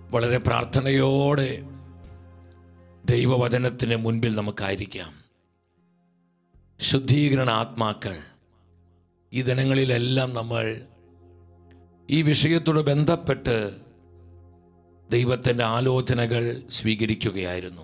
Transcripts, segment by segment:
വളരെ പ്രാർത്ഥനയോടെ ദൈവവചനത്തിന് മുൻപിൽ നമുക്കായിരിക്കാം ശുദ്ധീകരണ ആത്മാക്കൾ ഈ ദിനങ്ങളിലെല്ലാം നമ്മൾ ഈ വിഷയത്തോട് ബന്ധപ്പെട്ട് ദൈവത്തിൻ്റെ ആലോചനകൾ സ്വീകരിക്കുകയായിരുന്നു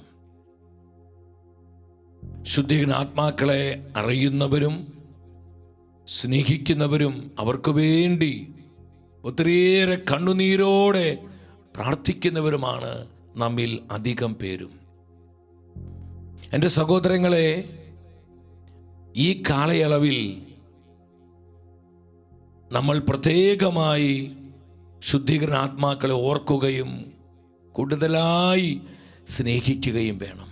ശുദ്ധീകരണ ആത്മാക്കളെ അറിയുന്നവരും സ്നേഹിക്കുന്നവരും അവർക്ക് വേണ്ടി ഒത്തിരിയേറെ കണ്ണുനീരോടെ പ്രാർത്ഥിക്കുന്നവരുമാണ് നമ്മിൽ അധികം പേരും എൻ്റെ സഹോദരങ്ങളെ ഈ കാലയളവിൽ നമ്മൾ പ്രത്യേകമായി ശുദ്ധീകരണ ആത്മാക്കളെ ഓർക്കുകയും കൂടുതലായി സ്നേഹിക്കുകയും വേണം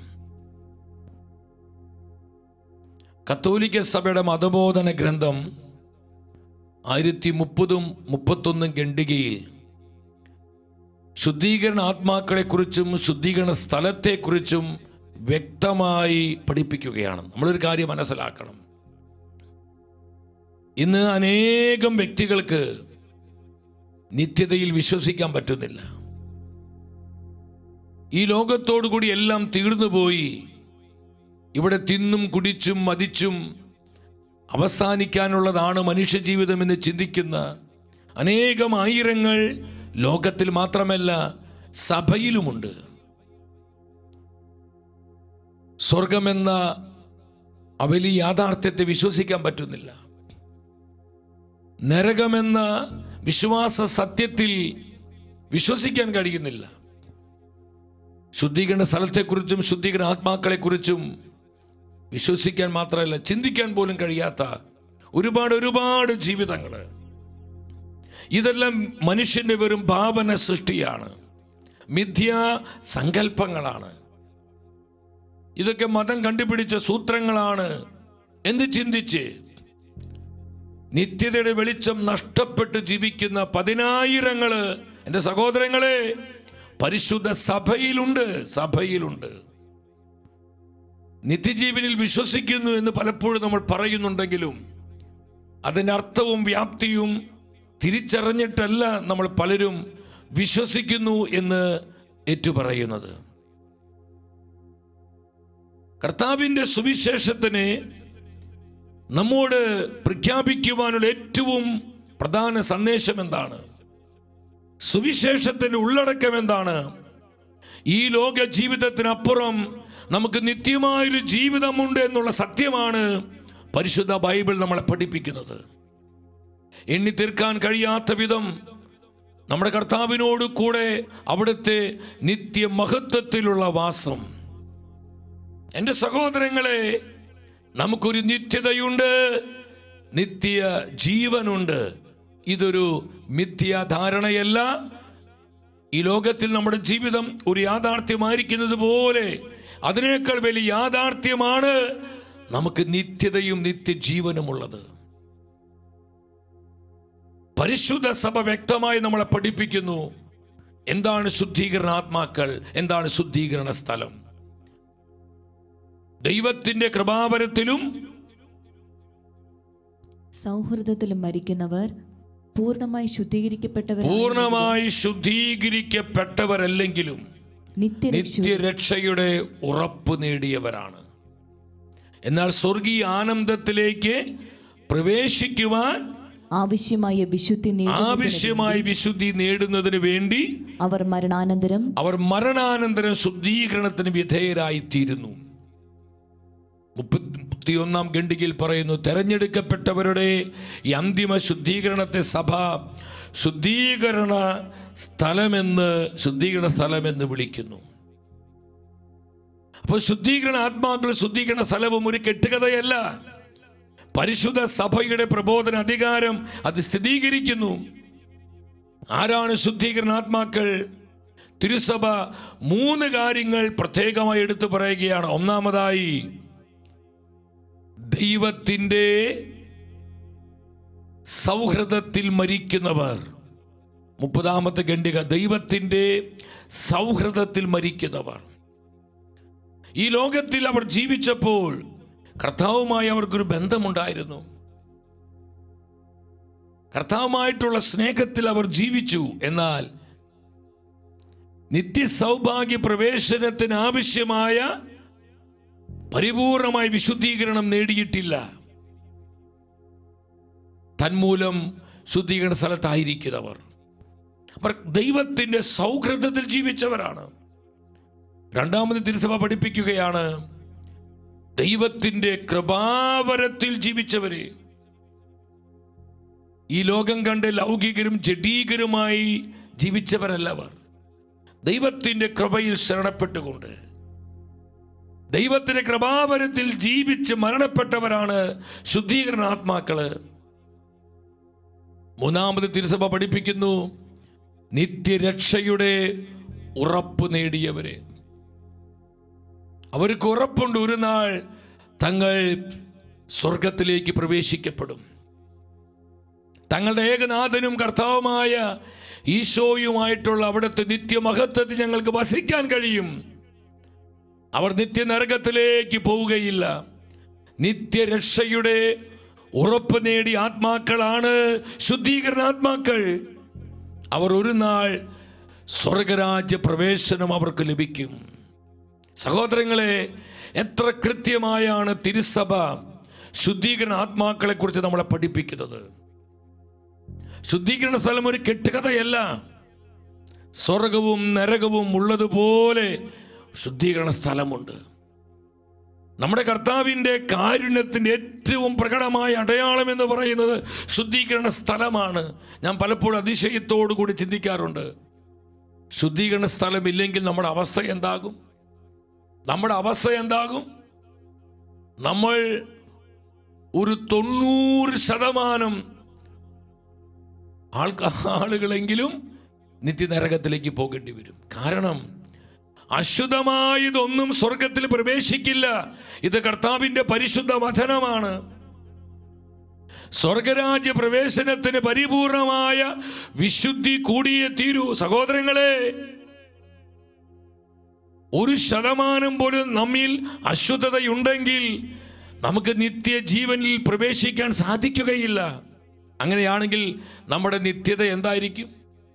കത്തോലിക്ക സഭയുടെ മതബോധന ഗ്രന്ഥം ആയിരത്തി മുപ്പതും മുപ്പത്തൊന്നും ഖണ്ഡികയിൽ ശുദ്ധീകരണ ആത്മാക്കളെക്കുറിച്ചും ശുദ്ധീകരണ സ്ഥലത്തെക്കുറിച്ചും വ്യക്തമായി പഠിപ്പിക്കുകയാണ് നമ്മളൊരു കാര്യം മനസ്സിലാക്കണം ഇന്ന് അനേകം വ്യക്തികൾക്ക് നിത്യതയിൽ വിശ്വസിക്കാൻ പറ്റുന്നില്ല ഈ ലോകത്തോടു കൂടി എല്ലാം തീർന്നുപോയി ഇവിടെ തിന്നും കുടിച്ചും മതിച്ചും അവസാനിക്കാനുള്ളതാണ് മനുഷ്യജീവിതം എന്ന് ചിന്തിക്കുന്ന അനേകം ആയിരങ്ങൾ ലോകത്തിൽ മാത്രമല്ല സഭയിലുമുണ്ട് സ്വർഗമെന്ന ആ വലിയ യാഥാർത്ഥ്യത്തെ വിശ്വസിക്കാൻ പറ്റുന്നില്ല നരകമെന്ന വിശ്വാസ സത്യത്തിൽ വിശ്വസിക്കാൻ കഴിയുന്നില്ല ശുദ്ധീകരണ സ്ഥലത്തെക്കുറിച്ചും ശുദ്ധീകരണ ആത്മാക്കളെക്കുറിച്ചും വിശ്വസിക്കാൻ മാത്രമല്ല ചിന്തിക്കാൻ പോലും കഴിയാത്ത ഒരുപാട് ഒരുപാട് ജീവിതങ്ങൾ ഇതെല്ലാം മനുഷ്യന്റെ വെറും ഭാവന സൃഷ്ടിയാണ് മിഥ്യാ സങ്കല്പങ്ങളാണ് ഇതൊക്കെ മതം കണ്ടുപിടിച്ച സൂത്രങ്ങളാണ് എന്ന് ചിന്തിച്ച് നിത്യതയുടെ വെളിച്ചം നഷ്ടപ്പെട്ട് ജീവിക്കുന്ന പതിനായിരങ്ങള് എൻ്റെ സഹോദരങ്ങളെ പരിശുദ്ധ സഭയിലുണ്ട് സഭയിലുണ്ട് നിത്യജീവനിൽ വിശ്വസിക്കുന്നു എന്ന് പലപ്പോഴും നമ്മൾ പറയുന്നുണ്ടെങ്കിലും അതിൻ്റെ അർത്ഥവും വ്യാപ്തിയും തിരിച്ചറിഞ്ഞിട്ടല്ല നമ്മൾ പലരും വിശ്വസിക്കുന്നു എന്ന് ഏറ്റുപറയുന്നത് കർത്താവിൻ്റെ സുവിശേഷത്തിന് നമ്മോട് പ്രഖ്യാപിക്കുവാനുള്ള ഏറ്റവും പ്രധാന സന്ദേശം എന്താണ് സുവിശേഷത്തിന്റെ ഉള്ളടക്കം എന്താണ് ഈ ലോക ജീവിതത്തിനപ്പുറം നമുക്ക് നിത്യമായൊരു ജീവിതമുണ്ട് എന്നുള്ള സത്യമാണ് പരിശുദ്ധ ബൈബിൾ നമ്മളെ പഠിപ്പിക്കുന്നത് എണ്ണി തീർക്കാൻ കഴിയാത്ത വിധം നമ്മുടെ കർത്താവിനോട് കൂടെ അവിടുത്തെ നിത്യമഹത്വത്തിലുള്ള വാസം എൻ്റെ സഹോദരങ്ങളെ നമുക്കൊരു നിത്യതയുണ്ട് നിത്യ ജീവനുണ്ട് ഇതൊരു മിഥ്യാധാരണയല്ല ഈ ലോകത്തിൽ നമ്മുടെ ജീവിതം ഒരു യാഥാർത്ഥ്യമായിരിക്കുന്നത് പോലെ അതിനേക്കാൾ വലിയ യാഥാർത്ഥ്യമാണ് നമുക്ക് നിത്യതയും നിത്യജീവനുമുള്ളത് പരിശുദ്ധ സഭ വ്യക്തമായി നമ്മളെ പഠിപ്പിക്കുന്നു എന്താണ് ശുദ്ധീകരണ ആത്മാക്കൾ എന്താണ് ശുദ്ധീകരണ സ്ഥലം ദൈവത്തിന്റെ കൃപാവരത്തിലും സൗഹൃദത്തിലും മരിക്കുന്നവർ പൂർണ്ണമായി ശുദ്ധീകരിക്കപ്പെട്ടവർ പൂർണ്ണമായി ശുദ്ധീകരിക്കപ്പെട്ടവരല്ലെങ്കിലും നിത്യരക്ഷ നിത്യരക്ഷയുടെ ഉറപ്പ് നേടിയവരാണ് എന്നാൽ സ്വർഗീയ ആനന്ദത്തിലേക്ക് പ്രവേശിക്കുവാൻ ആവശ്യമായ വിശുദ്ധി നേടുന്നതിന് ആവശ്യമായ വിശുദ്ധി നേടുന്നതിന് വേണ്ടി അവർ മരണാനന്തരം അവർ മരണാനന്തരം ശുദ്ധീകരണത്തിന് വിധേയരായിത്തീരുന്നു മുപ്പത്തിയൊന്നാം ഖണ്ഡികയിൽ പറയുന്നു തെരഞ്ഞെടുക്കപ്പെട്ടവരുടെ ഈ അന്തിമ ശുദ്ധീകരണത്തെ സഭ ശുദ്ധീകരണ സ്ഥലമെന്ന് ശുദ്ധീകരണ സ്ഥലമെന്ന് വിളിക്കുന്നു അപ്പോൾ ശുദ്ധീകരണ ആത്മാക്കൾ ശുദ്ധീകരണ സ്ഥലവും ഒരു കെട്ടുകഥയല്ല പരിശുദ്ധ സഭയുടെ പ്രബോധന അധികാരം അത് സ്ഥിരീകരിക്കുന്നു ആരാണ് ശുദ്ധീകരണ ആത്മാക്കൾ തിരുസഭ മൂന്ന് കാര്യങ്ങൾ പ്രത്യേകമായി എടുത്തു പറയുകയാണ് ഒന്നാമതായി ദൈവത്തിൻ്റെ സൗഹൃദത്തിൽ മരിക്കുന്നവർ മുപ്പതാമത്തെ ഖണ്ഡിക ദൈവത്തിൻ്റെ സൗഹൃദത്തിൽ മരിക്കുന്നവർ ഈ ലോകത്തിൽ അവർ ജീവിച്ചപ്പോൾ കർത്താവുമായി അവർക്കൊരു ബന്ധമുണ്ടായിരുന്നു കർത്താവുമായിട്ടുള്ള സ്നേഹത്തിൽ അവർ ജീവിച്ചു എന്നാൽ നിത്യസൗഭാഗ്യ പ്രവേശനത്തിന് ആവശ്യമായ പരിപൂർണമായ വിശുദ്ധീകരണം നേടിയിട്ടില്ല തന്മൂലം ശുദ്ധീകരണ സ്ഥലത്തായിരിക്കുന്നവർ അവർ ദൈവത്തിന്റെ സൗഹൃദത്തിൽ ജീവിച്ചവരാണ് രണ്ടാമത് തിരുസഭ പഠിപ്പിക്കുകയാണ് ദൈവത്തിന്റെ കൃപാവരത്തിൽ ജീവിച്ചവരെ ഈ ലോകം കണ്ട് ലൗകികരും ജഡീകരുമായി ജീവിച്ചവരല്ലവർ ദൈവത്തിന്റെ കൃപയിൽ ശരണപ്പെട്ടുകൊണ്ട് ദൈവത്തിന്റെ കൃപാവരത്തിൽ ജീവിച്ച് മരണപ്പെട്ടവരാണ് ശുദ്ധീകരണ ആത്മാക്കള് മൂന്നാമത് തിരുസഭ പഠിപ്പിക്കുന്നു നിത്യരക്ഷയുടെ ഉറപ്പ് നേടിയവരെ അവർക്ക് ഉറപ്പുണ്ട് ഒരു നാൾ തങ്ങൾ സ്വർഗത്തിലേക്ക് പ്രവേശിക്കപ്പെടും തങ്ങളുടെ ഏകനാഥനും കർത്താവുമായ ഈശോയുമായിട്ടുള്ള അവിടുത്തെ നിത്യമഹത്വത്തിൽ ഞങ്ങൾക്ക് വസിക്കാൻ കഴിയും അവർ നിത്യനരകത്തിലേക്ക് പോവുകയില്ല നിത്യരക്ഷയുടെ ഉറപ്പ് നേടിയ ആത്മാക്കളാണ് ശുദ്ധീകരണ ആത്മാക്കൾ അവർ ഒരു നാൾ സ്വർഗരാജ്യ പ്രവേശനം അവർക്ക് ലഭിക്കും സഹോദരങ്ങളെ എത്ര കൃത്യമായാണ് തിരുസഭ ശുദ്ധീകരണ ആത്മാക്കളെ കുറിച്ച് നമ്മളെ പഠിപ്പിക്കുന്നത് ശുദ്ധീകരണ സ്ഥലം ഒരു കെട്ടുകഥയല്ല സ്വർഗവും നരകവും ഉള്ളതുപോലെ ശുദ്ധീകരണ സ്ഥലമുണ്ട് നമ്മുടെ കർത്താവിൻ്റെ കാരുണ്യത്തിൻ്റെ ഏറ്റവും പ്രകടമായ അടയാളം എന്ന് പറയുന്നത് ശുദ്ധീകരണ സ്ഥലമാണ് ഞാൻ പലപ്പോഴും അതിശയത്തോടു കൂടി ചിന്തിക്കാറുണ്ട് ശുദ്ധീകരണ സ്ഥലമില്ലെങ്കിൽ നമ്മുടെ അവസ്ഥ എന്താകും നമ്മുടെ അവസ്ഥ എന്താകും നമ്മൾ ഒരു തൊണ്ണൂറ് ശതമാനം ആൾക്കാ ആളുകളെങ്കിലും നിത്യനരകത്തിലേക്ക് പോകേണ്ടി വരും കാരണം അശുദ്ധമായതൊന്നും സ്വർഗത്തിൽ പ്രവേശിക്കില്ല ഇത് കർത്താവിന്റെ പരിശുദ്ധ വചനമാണ് സ്വർഗരാജ്യ പ്രവേശനത്തിന് പരിപൂർണമായ വിശുദ്ധി കൂടിയേ തീരൂ സഹോദരങ്ങളെ ഒരു ശതമാനം പോലും നമ്മിൽ അശുദ്ധതയുണ്ടെങ്കിൽ നമുക്ക് നിത്യജീവനിൽ പ്രവേശിക്കാൻ സാധിക്കുകയില്ല അങ്ങനെയാണെങ്കിൽ നമ്മുടെ നിത്യത എന്തായിരിക്കും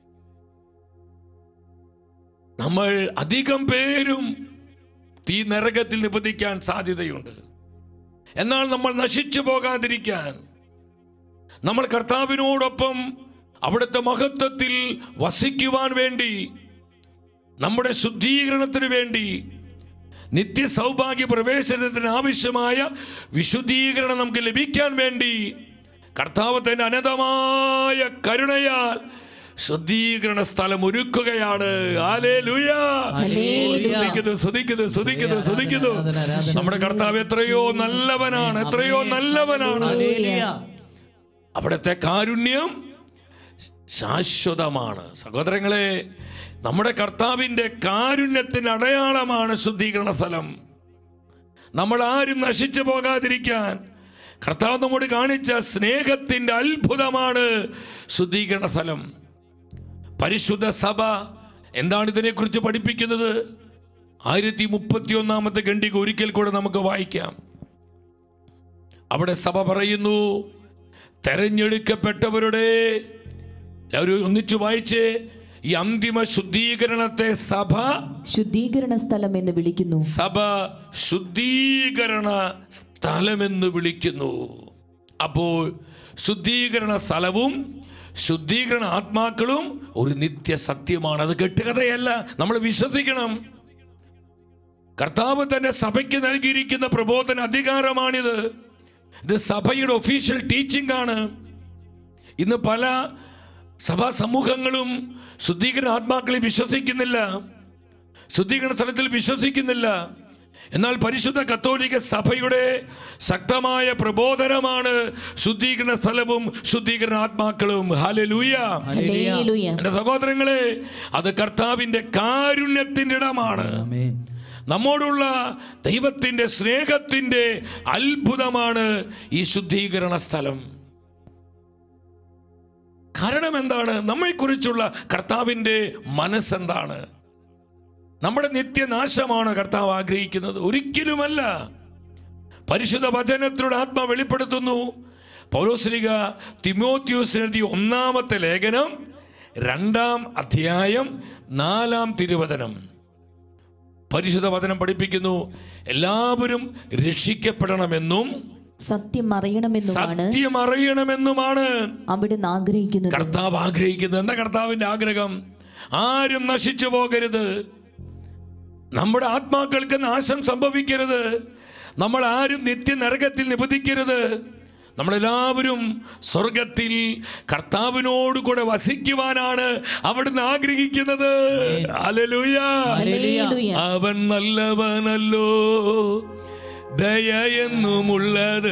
നമ്മൾ അധികം പേരും തീ നരകത്തിൽ നിബന്ധിക്കാൻ സാധ്യതയുണ്ട് എന്നാൽ നമ്മൾ നശിച്ചു പോകാതിരിക്കാൻ നമ്മൾ കർത്താവിനോടൊപ്പം അവിടുത്തെ മഹത്വത്തിൽ വസിക്കുവാൻ വേണ്ടി നമ്മുടെ ശുദ്ധീകരണത്തിന് വേണ്ടി നിത്യ സൗഭാഗ്യ പ്രവേശനത്തിന് ആവശ്യമായ വിശുദ്ധീകരണം നമുക്ക് ലഭിക്കാൻ വേണ്ടി കർത്താവ് തന്റെ അനന്തമായ കരുണയാൽ ശുദ്ധീകരണ സ്ഥലം ഒരുക്കുകയാണ് ഹല്ലേലൂയ. സ്തുതിക്കുന്നു സ്തുതിക്കുന്നു സ്തുതിക്കുന്നു സ്തുതിക്കുന്നു നമ്മുടെ കർത്താവ് എത്രയോ നല്ലവനാണ് എത്രയോ നല്ലവനാണ് അവിടുത്തെ കാരുണ്യം ശാശ്വതമാണ് സഹോദരങ്ങളെ നമ്മുടെ കർത്താവിൻ്റെ കാരുണ്യത്തിന് അടയാളമാണ് ശുദ്ധീകരണ സ്ഥലം നമ്മൾ ആരും നശിച്ചു പോകാതിരിക്കാൻ കർത്താവ് നമ്മോട് കാണിച്ച സ്നേഹത്തിൻ്റെ അത്ഭുതമാണ് ശുദ്ധീകരണ സ്ഥലം പരിശുദ്ധ സഭ എന്താണ് ഇതിനെക്കുറിച്ച് പഠിപ്പിക്കുന്നത് ആയിരത്തി മുപ്പത്തി ഒന്നാമത്തെ ഖണ്ഡിക ഒരിക്കൽ കൂടെ നമുക്ക് വായിക്കാം അവിടെ സഭ പറയുന്നു തെരഞ്ഞെടുക്കപ്പെട്ടവരുടെ എല്ലാവരും ഒന്നിച്ചു വായിച്ച് ഈ അന്തിമ ശുദ്ധീകരണത്തെ സഭ ശുദ്ധീകരണ സ്ഥലം എന്ന് വിളിക്കുന്നു സഭ ശുദ്ധീകരണ സ്ഥലമെന്ന് വിളിക്കുന്നു അപ്പോൾ ശുദ്ധീകരണ സ്ഥലവും ശുദ്ധീകരണ ആത്മാക്കളും ഒരു നിത്യ സത്യമാണ് അത് കെട്ടുകഥയല്ല നമ്മൾ വിശ്വസിക്കണം കർത്താവ് തന്റെ സഭയ്ക്ക് നൽകിയിരിക്കുന്ന പ്രബോധന അധികാരമാണിത് ഇത് സഭയുടെ ഒഫീഷ്യൽ ടീച്ചിങ് ആണ് ഇന്ന് പല സഭാ സമൂഹങ്ങളും ശുദ്ധീകരണ ആത്മാക്കളിൽ വിശ്വസിക്കുന്നില്ല ശുദ്ധീകരണ സ്ഥലത്തിൽ വിശ്വസിക്കുന്നില്ല എന്നാൽ പരിശുദ്ധ കത്തോലിക്ക സഭയുടെ ശക്തമായ പ്രബോധനമാണ് ശുദ്ധീകരണ സ്ഥലവും ശുദ്ധീകരണ ആത്മാക്കളും ഹാലലൂയ ഹല്ലേലൂയ എന്റെ സഹോദരങ്ങളെ അത് കർത്താവിന്റെ കാരുണ്യത്തിന്റെ ഇടമാണ് നമ്മോടുള്ള ദൈവത്തിന്റെ സ്നേഹത്തിന്റെ അത്ഭുതമാണ് ഈ ശുദ്ധീകരണ സ്ഥലം കാരണം എന്താണ് നമ്മെക്കുറിച്ചുള്ള കർത്താവിൻ്റെ മനസ്സെന്താണ് നമ്മുടെ നിത്യനാശമാണ് കർത്താവ് ആഗ്രഹിക്കുന്നത് ഒരിക്കലുമല്ല പരിശുദ്ധ വചനത്തിലൂടെ ആത്മ വെളിപ്പെടുത്തുന്നു പൗലോസ്ലിക തിമോത്യൂസിന് എഴുതിയ ഒന്നാമത്തെ ലേഖനം രണ്ടാം അധ്യായം നാലാം തിരുവചനം പരിശുദ്ധ വചനം പഠിപ്പിക്കുന്നു എല്ലാവരും രക്ഷിക്കപ്പെടണമെന്നും സത്യം അറിയണമെന്നുമാണ് സത്യം അറിയണമെന്നുമാണ് അവിടുന്ന് ആഗ്രഹിക്കുന്നത് കർത്താവ് ആഗ്രഹിക്കുന്നത് എന്താ കർത്താവിന്റെ ആഗ്രഹം ആരും നശിച്ചു പോകരുത് നമ്മുടെ ആത്മാക്കൾക്ക് നാശം സംഭവിക്കരുത് നമ്മൾ ആരും നിത്യ നരകത്തിൽ നിബന്ധിക്കരുത് നമ്മളെല്ലാവരും സ്വർഗത്തിൽ കർത്താവിനോട് കൂടെ വസിക്കുവാനാണ് അവിടുന്ന് ആഗ്രഹിക്കുന്നത് ഹല്ലേലൂയ ഹല്ലേലൂയ. അവൻ നല്ലവനല്ലോ ദയ എന്നുമുള്ളത്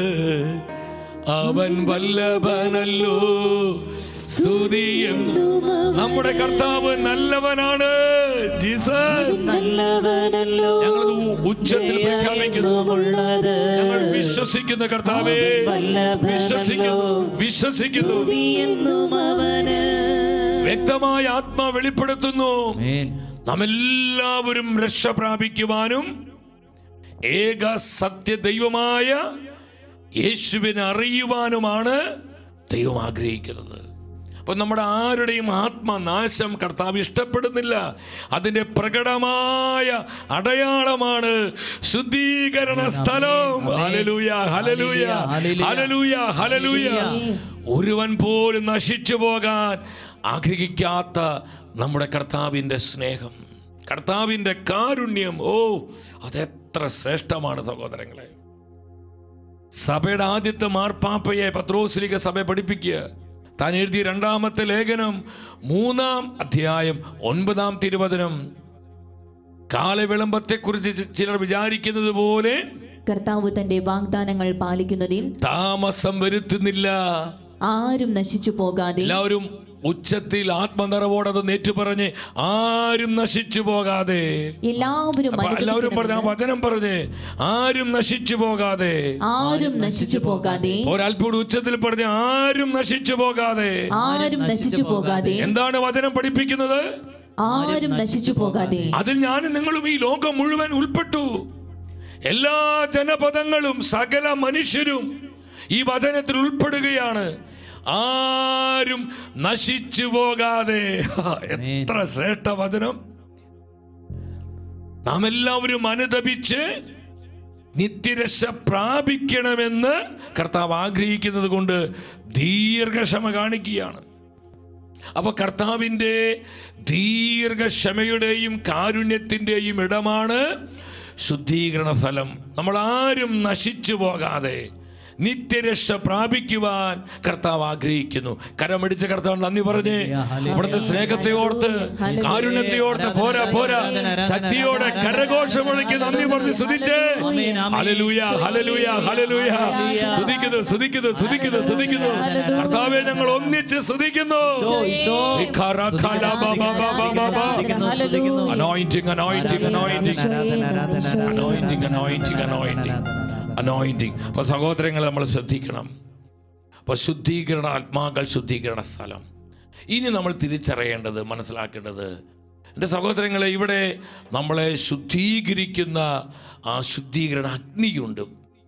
അവൻ വല്ലഭനല്ലോ സ്തുതി എന്നും നമ്മുടെ കർത്താവ് നല്ലവനാണ് ജീസസ് നല്ലവനല്ലോ ഞങ്ങളത് ഉ- ഉച്ചത്തിൽ പ്രഖ്യാപിക്കുന്നു ഉള്ളത് ഞങ്ങൾ വിശ്വസിക്കുന്ന കർത്താവേ വിശ്വസിക്കുന്നു വിശ്വസിക്കുന്നു എന്നും അവന് വ്യക്തമായ ആത്മാ വെളിപ്പെടുത്തുന്നു നാം എല്ലാവരും രക്ഷ പ്രാപിക്കുവാനും ഏക സത്യ ദൈവമായ യേശുവിനെ അറിയുവാനുമാണ് ദൈവം ആഗ്രഹിക്കുന്നത് അപ്പൊ നമ്മുടെ ആരുടെയും ആത്മനാശം കർത്താവ് ഇഷ്ടപ്പെടുന്നില്ല അതിന്റെ പ്രകടമായ അടയാളമാണ് ശുദ്ധീകരണ സ്ഥലം ഹലലൂയ ഹലലൂയ ഹലലൂയ ഹലലൂയ ഒരുവൻ പോലും നശിച്ചു പോകാൻ ആഗ്രഹിക്കാത്ത നമ്മുടെ കർത്താവിൻ്റെ സ്നേഹം കർത്താവിൻ്റെ കാരുണ്യം ഓ അതെത്ര ശ്രേഷ്ഠമാണ് സഹോദരങ്ങളെ സഭയുടെ ആദ്യത്തെ മാർപ്പാപ്പയെ പത്രോസ്ലിക സഭ പഠിപ്പിക്കുക താൻ എഴുതിയ രണ്ടാമത്തെ ലേഖനം മൂന്നാം അധ്യായം ഒൻപതാം തിരുവചനം കാലവിളംബത്തെക്കുറിച്ച് ചി- ചിലർ വിചാരിക്കുന്നത് പോലെ കർത്താവ് തന്റെ വാഗ്ദാനങ്ങൾ പാലിക്കുന്നതിൽ താമസം വരുത്തുന്നില്ല ആരും നശിച്ചു പോകാതെ എല്ലാവരും ഉച്ചത്തിൽ ആത്മനിറവോടെ അത് നേറ്റുപറഞ്ഞ് ആരും നശിച്ചു പോകാതെ എല്ലാവരും അപ്പൊ എല്ലാവരും പറഞ്ഞ ആ അനുഗ്രഹിക്കണമെന്ന് വചനം പറഞ്ഞ് ആരും നശിച്ചു പോകാതെ ആരും നശിച്ചു പോകാതെ ഒരൽപ്പോട് ഉച്ചത്തിൽ പറഞ്ഞ് ആരും നശിച്ചു പോകാതെ ആരും നശിച്ചു പോകാതെ എന്താണ് വചനം പഠിപ്പിക്കുന്നത് ആരും നശിച്ചു പോകാതെ അതിൽ ഞാനും നിങ്ങളും ഈ ലോകം മുഴുവൻ ഉൾപ്പെട്ടു എല്ലാ ജനപദങ്ങളും സകല മനുഷ്യരും ഈ വചനത്തിൽ ഉൾപ്പെടുകയാണ് ആരും നശിച്ചു പോകാതെ എത്ര ശ്രേഷ്ഠ വചനം നാം എല്ലാവരും അനുദപിച്ച് നിത്യരക്ഷ പ്രാപിക്കണമെന്ന് കർത്താവ് ആഗ്രഹിക്കുന്നത് കൊണ്ട് ദീർഘക്ഷമ കാണിക്കുകയാണ് അപ്പൊ കർത്താവിൻ്റെ ദീർഘക്ഷമയുടെയും കാരുണ്യത്തിൻ്റെയും ഇടമാണ് ശുദ്ധീകരണ സ്ഥലം നമ്മൾ ആരും നശിച്ചു പോകാതെ നിത്യരക്ഷ പ്രാപിക്കുവാൻ കർത്താവ് ആഗ്രഹിക്കുന്നു കരമടിച്ച കർത്താവ് നന്ദി പറഞ്ഞേ അവിടുത്തെ സ്നേഹത്തെ ഓർത്ത് കാരുണ്യത്തെ ഓർത്ത് പോരാ പോരാ ശക്തിയോടെ കരഘോഷമൊഴുക്കി നന്ദി പറഞ്ഞ് സ്തുതിച്ചേ ഹലലൂയ ഹലലൂയ ഹലലൂയ സ്തുതിക്കുന്നു സ്തുതിക്കുന്നു സ്തുതിക്കുന്നു സ്തുതിക്കുന്നു കർത്താവെ ഞങ്ങൾ ഒന്നിച്ച് സ്തുതിക്കുന്നു anointing anointing anointing anointing anointing anointing anointing അപ്പൊ സഹോദരങ്ങളെ നമ്മൾ ശ്രദ്ധിക്കണം അപ്പൊ ശുദ്ധീകരണ ആത്മാക്കൾ ശുദ്ധീകരണ സ്ഥലം ഇനി നമ്മൾ തിരിച്ചറിയേണ്ടത് മനസ്സിലാക്കേണ്ടത് എൻ്റെ സഹോദരങ്ങളെ ഇവിടെ നമ്മളെ ശുദ്ധീകരിക്കുന്ന ആ ശുദ്ധീകരണ അഗ്നിയുണ്ട്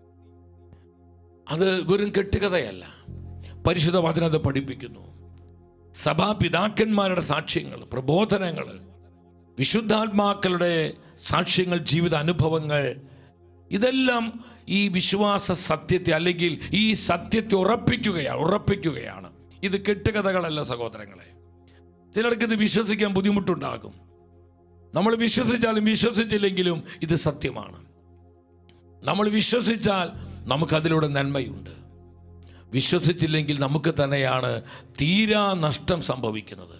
അത് വെറും കെട്ടുകഥയല്ല പരിശുദ്ധ വചനത പഠിപ്പിക്കുന്നു സഭാപിതാക്കന്മാരുടെ സാക്ഷ്യങ്ങൾ പ്രബോധനങ്ങൾ വിശുദ്ധാത്മാക്കളുടെ സാക്ഷ്യങ്ങൾ ജീവിത അനുഭവങ്ങൾ ഇതെല്ലാം ഈ വിശ്വാസ സത്യത്തെ അല്ലെങ്കിൽ ഈ സത്യത്തെ ഉറപ്പിക്കുകയാണ് ഉറപ്പിക്കുകയാണ് ഇത് കെട്ടുകഥകളല്ല സഹോദരങ്ങളെ ചിലർക്ക് ഇത് വിശ്വസിക്കാൻ ബുദ്ധിമുട്ടുണ്ടാകും നമ്മൾ വിശ്വസിച്ചാലും വിശ്വസിച്ചില്ലെങ്കിലും ഇത് സത്യമാണ് നമ്മൾ വിശ്വസിച്ചാൽ നമുക്കതിലൂടെ നന്മയുണ്ട് വിശ്വസിച്ചില്ലെങ്കിൽ നമുക്ക് തന്നെയാണ് തീരാ നഷ്ടം സംഭവിക്കുന്നത്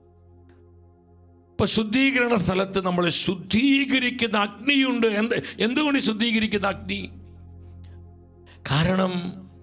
ഇപ്പൊ ശുദ്ധീകരണ സ്ഥലത്ത് നമ്മൾ ശുദ്ധീകരിക്കുന്ന അഗ്നിയുണ്ട് എന്ത് എന്തുകൊണ്ട് ശുദ്ധീകരിക്കുന്ന അഗ്നി കാരണം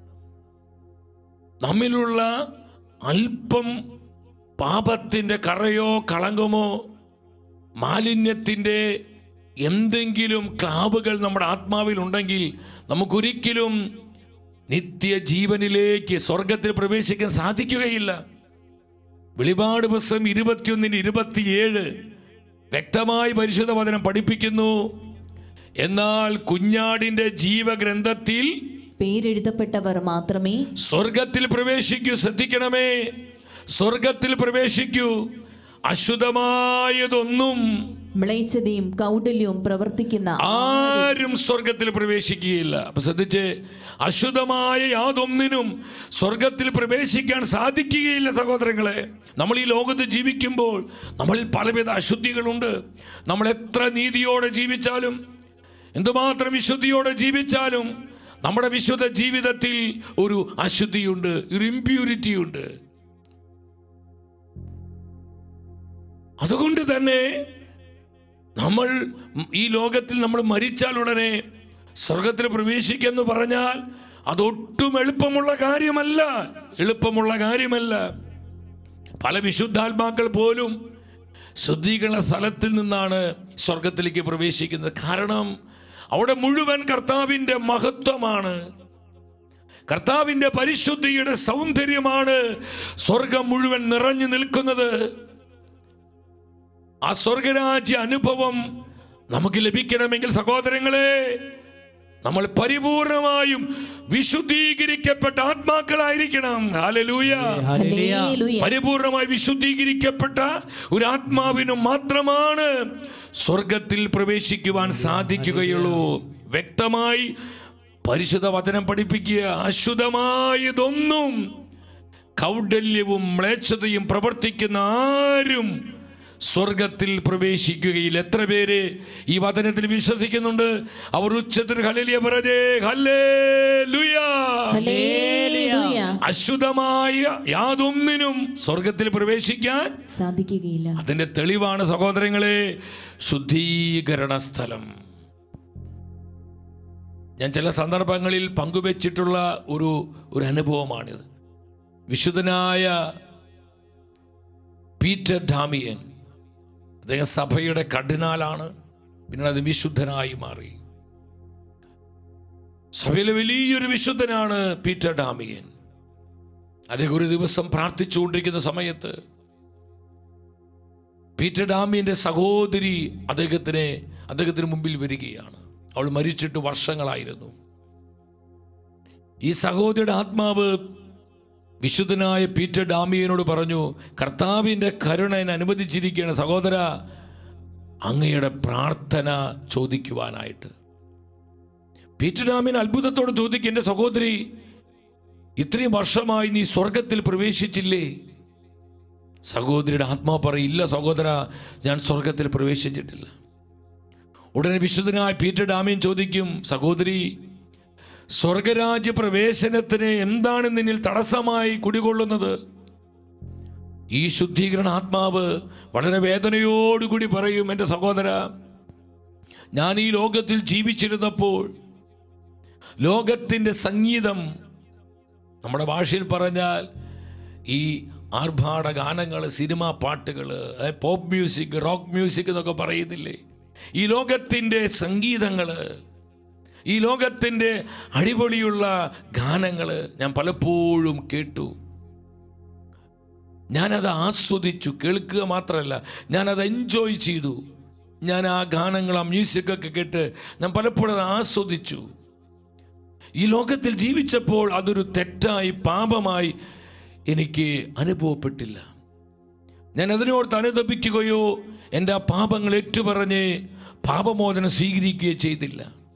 നമ്മിലുള്ള അല്പം പാപത്തിൻ്റെ കറയോ കളങ്കമോ മാലിന്യത്തിൻ്റെ എന്തെങ്കിലും ക്ലാബുകൾ നമ്മുടെ ആത്മാവിൽ ഉണ്ടെങ്കിൽ നമുക്കൊരിക്കലും നിത്യജീവനിലേക്ക് സ്വർഗത്തിൽ പ്രവേശിക്കാൻ സാധിക്കുകയില്ല വെളിപാട് പുസ്തകം ഇരുപത്തിയൊന്നിന് ഇരുപത്തിയേഴ് വ്യക്തമായി പരിശുദ്ധ വചനം പഠിപ്പിക്കുന്നു എന്നാൽ കുഞ്ഞാടിന്റെ ജീവഗ്രന്ഥത്തിൽ പേരെഴുതപ്പെട്ടവർ മാത്രമേ സ്വർഗത്തിൽ പ്രവേശിക്കൂ ശ്രദ്ധിക്കണമേ സ്വർഗത്തിൽ പ്രവേശിക്കൂ അശുദ്ധമായതൊന്നും മ്ലേച്ഛതയും കൗടല്യവും പ്രവർത്തിക്കുന്ന ആരും സ്വർഗത്തിൽ പ്രവേശിക്കുകയില്ല അപ്പൊ ശ്രദ്ധിച്ച് അശുദ്ധമായ യാതൊന്നിനും സ്വർഗത്തിൽ പ്രവേശിക്കാൻ സാധിക്കുകയില്ല സഹോദരങ്ങളെ നമ്മൾ ഈ ലോകത്ത് ജീവിക്കുമ്പോൾ നമ്മളിൽ പലവിധ അശുദ്ധികളുണ്ട് നമ്മൾ എത്ര നീതിയോടെ ജീവിച്ചാലും എന്തുമാത്രം വിശുദ്ധിയോടെ ജീവിച്ചാലും നമ്മുടെ വിശുദ്ധ ജീവിതത്തിൽ ഒരു അശുദ്ധിയുണ്ട് ഒരു ഇമ്പ്യൂരിറ്റി ഉണ്ട് അതുകൊണ്ട് തന്നെ നമ്മൾ ഈ ലോകത്തിൽ നമ്മൾ മരിച്ചാൽ ഉടനെ സ്വർഗത്തിൽ പ്രവേശിക്കെന്ന് പറഞ്ഞാൽ അതൊട്ടും എളുപ്പമുള്ള കാര്യമല്ല എളുപ്പമുള്ള കാര്യമല്ല പല വിശുദ്ധാത്മാക്കൾ പോലും ശുദ്ധീകരണ സ്ഥലത്തിൽ നിന്നാണ് സ്വർഗത്തിലേക്ക് പ്രവേശിക്കുന്നത് കാരണം അവിടെ മുഴുവൻ കർത്താവിൻ്റെ മഹത്വമാണ് കർത്താവിൻ്റെ പരിശുദ്ധിയുടെ സൗന്ദര്യമാണ് സ്വർഗം മുഴുവൻ നിറഞ്ഞു നിൽക്കുന്നത് ആ സ്വർഗരാജ്യ അനുഭവം നമുക്ക് ലഭിക്കണമെങ്കിൽ സഹോദരങ്ങളെ നമ്മൾ പരിപൂർണമായും വിശുദ്ധീകരിക്കപ്പെട്ട ആത്മാക്കളായിരിക്കണം ഹാലലൂയ ഹല്ലേലൂയ ഹല്ലേലൂയ. പരിപൂർണമായി വിശുദ്ധീകരിക്കപ്പെട്ട ഒരു ആത്മാവിനും മാത്രമാണ് സ്വർഗത്തിൽ പ്രവേശിക്കുവാൻ സാധിക്കുകയുള്ളൂ വ്യക്തമായി പരിശുദ്ധ വചനം പഠിപ്പിക്കുക അശുദ്ധമായതൊന്നും കൗഡല്യവും മ്ലേച്ഛതയും പ്രവർത്തിക്കുന്ന ആരും സ്വർഗത്തിൽ പ്രവേശിക്കുകയില്ല എത്ര പേര് ഈ വചനത്തിൽ വിശ്വസിക്കുന്നുണ്ട് അവർ ഉച്ചത്തിൽ ഹല്ലേലൂയ പറഞ്ഞേ ഹല്ലേലൂയ ഹല്ലേലൂയ. അശുദ്ധമായ യാതൊന്നിനും സ്വർഗത്തിൽ പ്രവേശിക്കാൻ സാധിക്കുകയില്ല അതിന്റെ തെളിവാണ് സഹോദരങ്ങളെ ശുദ്ധീകരണ സ്ഥലം ഞാൻ ചില സന്ദർഭങ്ങളിൽ പങ്കുവച്ചിട്ടുള്ള ഒരു ഒരു അനുഭവമാണിത് വിശുദ്ധനായ പീറ്റർ ഡാമിയൻ അദ്ദേഹം സഭയുടെ കഠിനാലാണ് പിന്നീട് അത് വിശുദ്ധനായി മാറി സഭയിലെ വലിയൊരു വിശുദ്ധനാണ് പീറ്റർ ഡാമിയൻ അദ്ദേഹം ഒരു ദിവസം പ്രാർത്ഥിച്ചുകൊണ്ടിരിക്കുന്ന സമയത്ത് പീറ്റർ ഡാമിയന്റെ സഹോദരി അദ്ദേഹത്തിന് അദ്ദേഹത്തിന് മുമ്പിൽ വരികയാണ് അവൾ മരിച്ചിട്ട് വർഷങ്ങളായിരുന്നു ഈ സഹോദരിയുടെ ആത്മാവ് വിശുദ്ധനായ പീറ്റർ ഡാമിയനോട് പറഞ്ഞു കർത്താവിൻ്റെ കരുണ എന്നെ അനുവദിച്ചിരിക്കുകയാണ് സഹോദര അങ്ങയുടെ പ്രാർത്ഥന ചോദിക്കുവാനായിട്ട് പീറ്റർ ഡാമിയൻ അത്ഭുതത്തോട് ചോദിക്കുക എൻ്റെ സഹോദരി ഇത്രയും വർഷമായി നീ സ്വർഗത്തിൽ പ്രവേശിച്ചില്ലേ സഹോദരിയുടെ ആത്മാവ് പറയും ഇല്ല സഹോദര ഞാൻ സ്വർഗത്തിൽ പ്രവേശിച്ചിട്ടില്ല ഉടനെ വിശുദ്ധനായ പീറ്റർ ഡാമിയൻ ചോദിക്കും സഹോദരി സ്വർഗരാജ്യ പ്രവേശനത്തിന് എന്താണ് നിന്നിൽ തടസ്സമായി കുടികൊള്ളുന്നത് ഈ ശുദ്ധീകരണ ആത്മാവ് വളരെ വേദനയോടുകൂടി പറയും എൻ്റെ സഹോദര ഞാൻ ഈ ലോകത്തിൽ ജീവിച്ചിരുന്നപ്പോൾ ലോകത്തിൻ്റെ സംഗീതം നമ്മുടെ ഭാഷയിൽ പറഞ്ഞാൽ ഈ ആർഭാട ഗാനങ്ങൾ സിനിമാ പാട്ടുകൾ പോപ്പ് മ്യൂസിക് റോക്ക് മ്യൂസിക് എന്നൊക്കെ പറയുന്നില്ലേ ഈ ലോകത്തിൻ്റെ സംഗീതങ്ങൾ ഈ ലോകത്തിൻ്റെ അടിപൊളിയുള്ള ഗാനങ്ങൾ ഞാൻ പലപ്പോഴും കേട്ടു ഞാനത് ആസ്വദിച്ചു കേൾക്കുക മാത്രമല്ല ഞാനത് എൻജോയ് ചെയ്തു ഞാൻ ആ ഗാനങ്ങൾ ആ മ്യൂസിക്കൊക്കെ കേട്ട് ഞാൻ പലപ്പോഴും അത് ആസ്വദിച്ചു ഈ ലോകത്തിൽ ജീവിച്ചപ്പോൾ അതൊരു തെറ്റായി പാപമായി എനിക്ക് അനുഭവപ്പെട്ടില്ല ഞാൻ അതിനോർത്ത് അനുദപിക്കുകയോ എൻ്റെ ആ പാപങ്ങൾ ഏറ്റുപറഞ്ഞ് പാപമോചനം സ്വീകരിക്കുകയോ ചെയ്തില്ല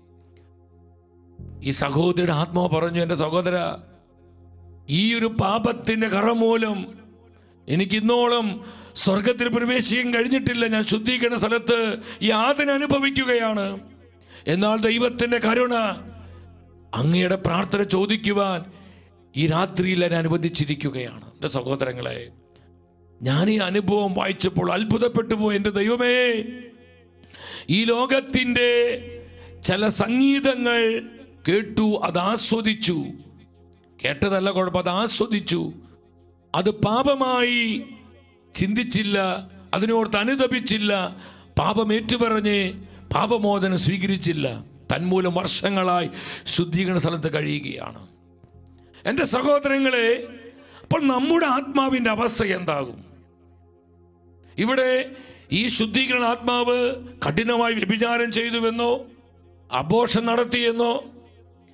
ഈ സഹോദരിയുടെ ആത്മാവ് പറഞ്ഞു എൻ്റെ സഹോദര ഈ ഒരു പാപത്തിൻ്റെ കറ മൂലം എനിക്ക് ഇന്നോളം സ്വർഗത്തിൽ പ്രവേശിക്കാൻ കഴിഞ്ഞിട്ടില്ല ഞാൻ ശുദ്ധീകരണ സ്ഥലത്ത് യാതന അനുഭവിക്കുകയാണ് എന്നാൽ ദൈവത്തിൻ്റെ കരുണ അങ്ങയുടെ പ്രാർത്ഥന ചോദിക്കുവാൻ ഈ രാത്രിയിൽ എന്നെ അനുവദിച്ചിരിക്കുകയാണ് എൻ്റെ സഹോദരങ്ങളെ ഞാൻ ഈ അനുഭവം വായിച്ചപ്പോൾ അത്ഭുതപ്പെട്ടു പോയി എൻ്റെ ദൈവമേ ഈ ലോകത്തിൻ്റെ ചില സംഗീതങ്ങൾ കേട്ടു അത് ആസ്വദിച്ചു കേട്ടതല്ല കുഴപ്പം അത് ആസ്വദിച്ചു അത് പാപമായി ചിന്തിച്ചില്ല അതിനോർത്ത് അനുദപിച്ചില്ല പാപം ഏറ്റുപറഞ്ഞ് പാപമോചനം സ്വീകരിച്ചില്ല തന്മൂലം വർഷങ്ങളായി ശുദ്ധീകരണ സ്ഥലത്ത് കഴിയുകയാണ് എൻ്റെ സഹോദരങ്ങളെ അപ്പോൾ നമ്മുടെ ആത്മാവിൻ്റെ അവസ്ഥ എന്താകും ഇവിടെ ഈ ശുദ്ധീകരണ ആത്മാവ് കഠിനമായി വ്യഭിചാരം ചെയ്തുവെന്നോ അബോഷം നടത്തിയെന്നോ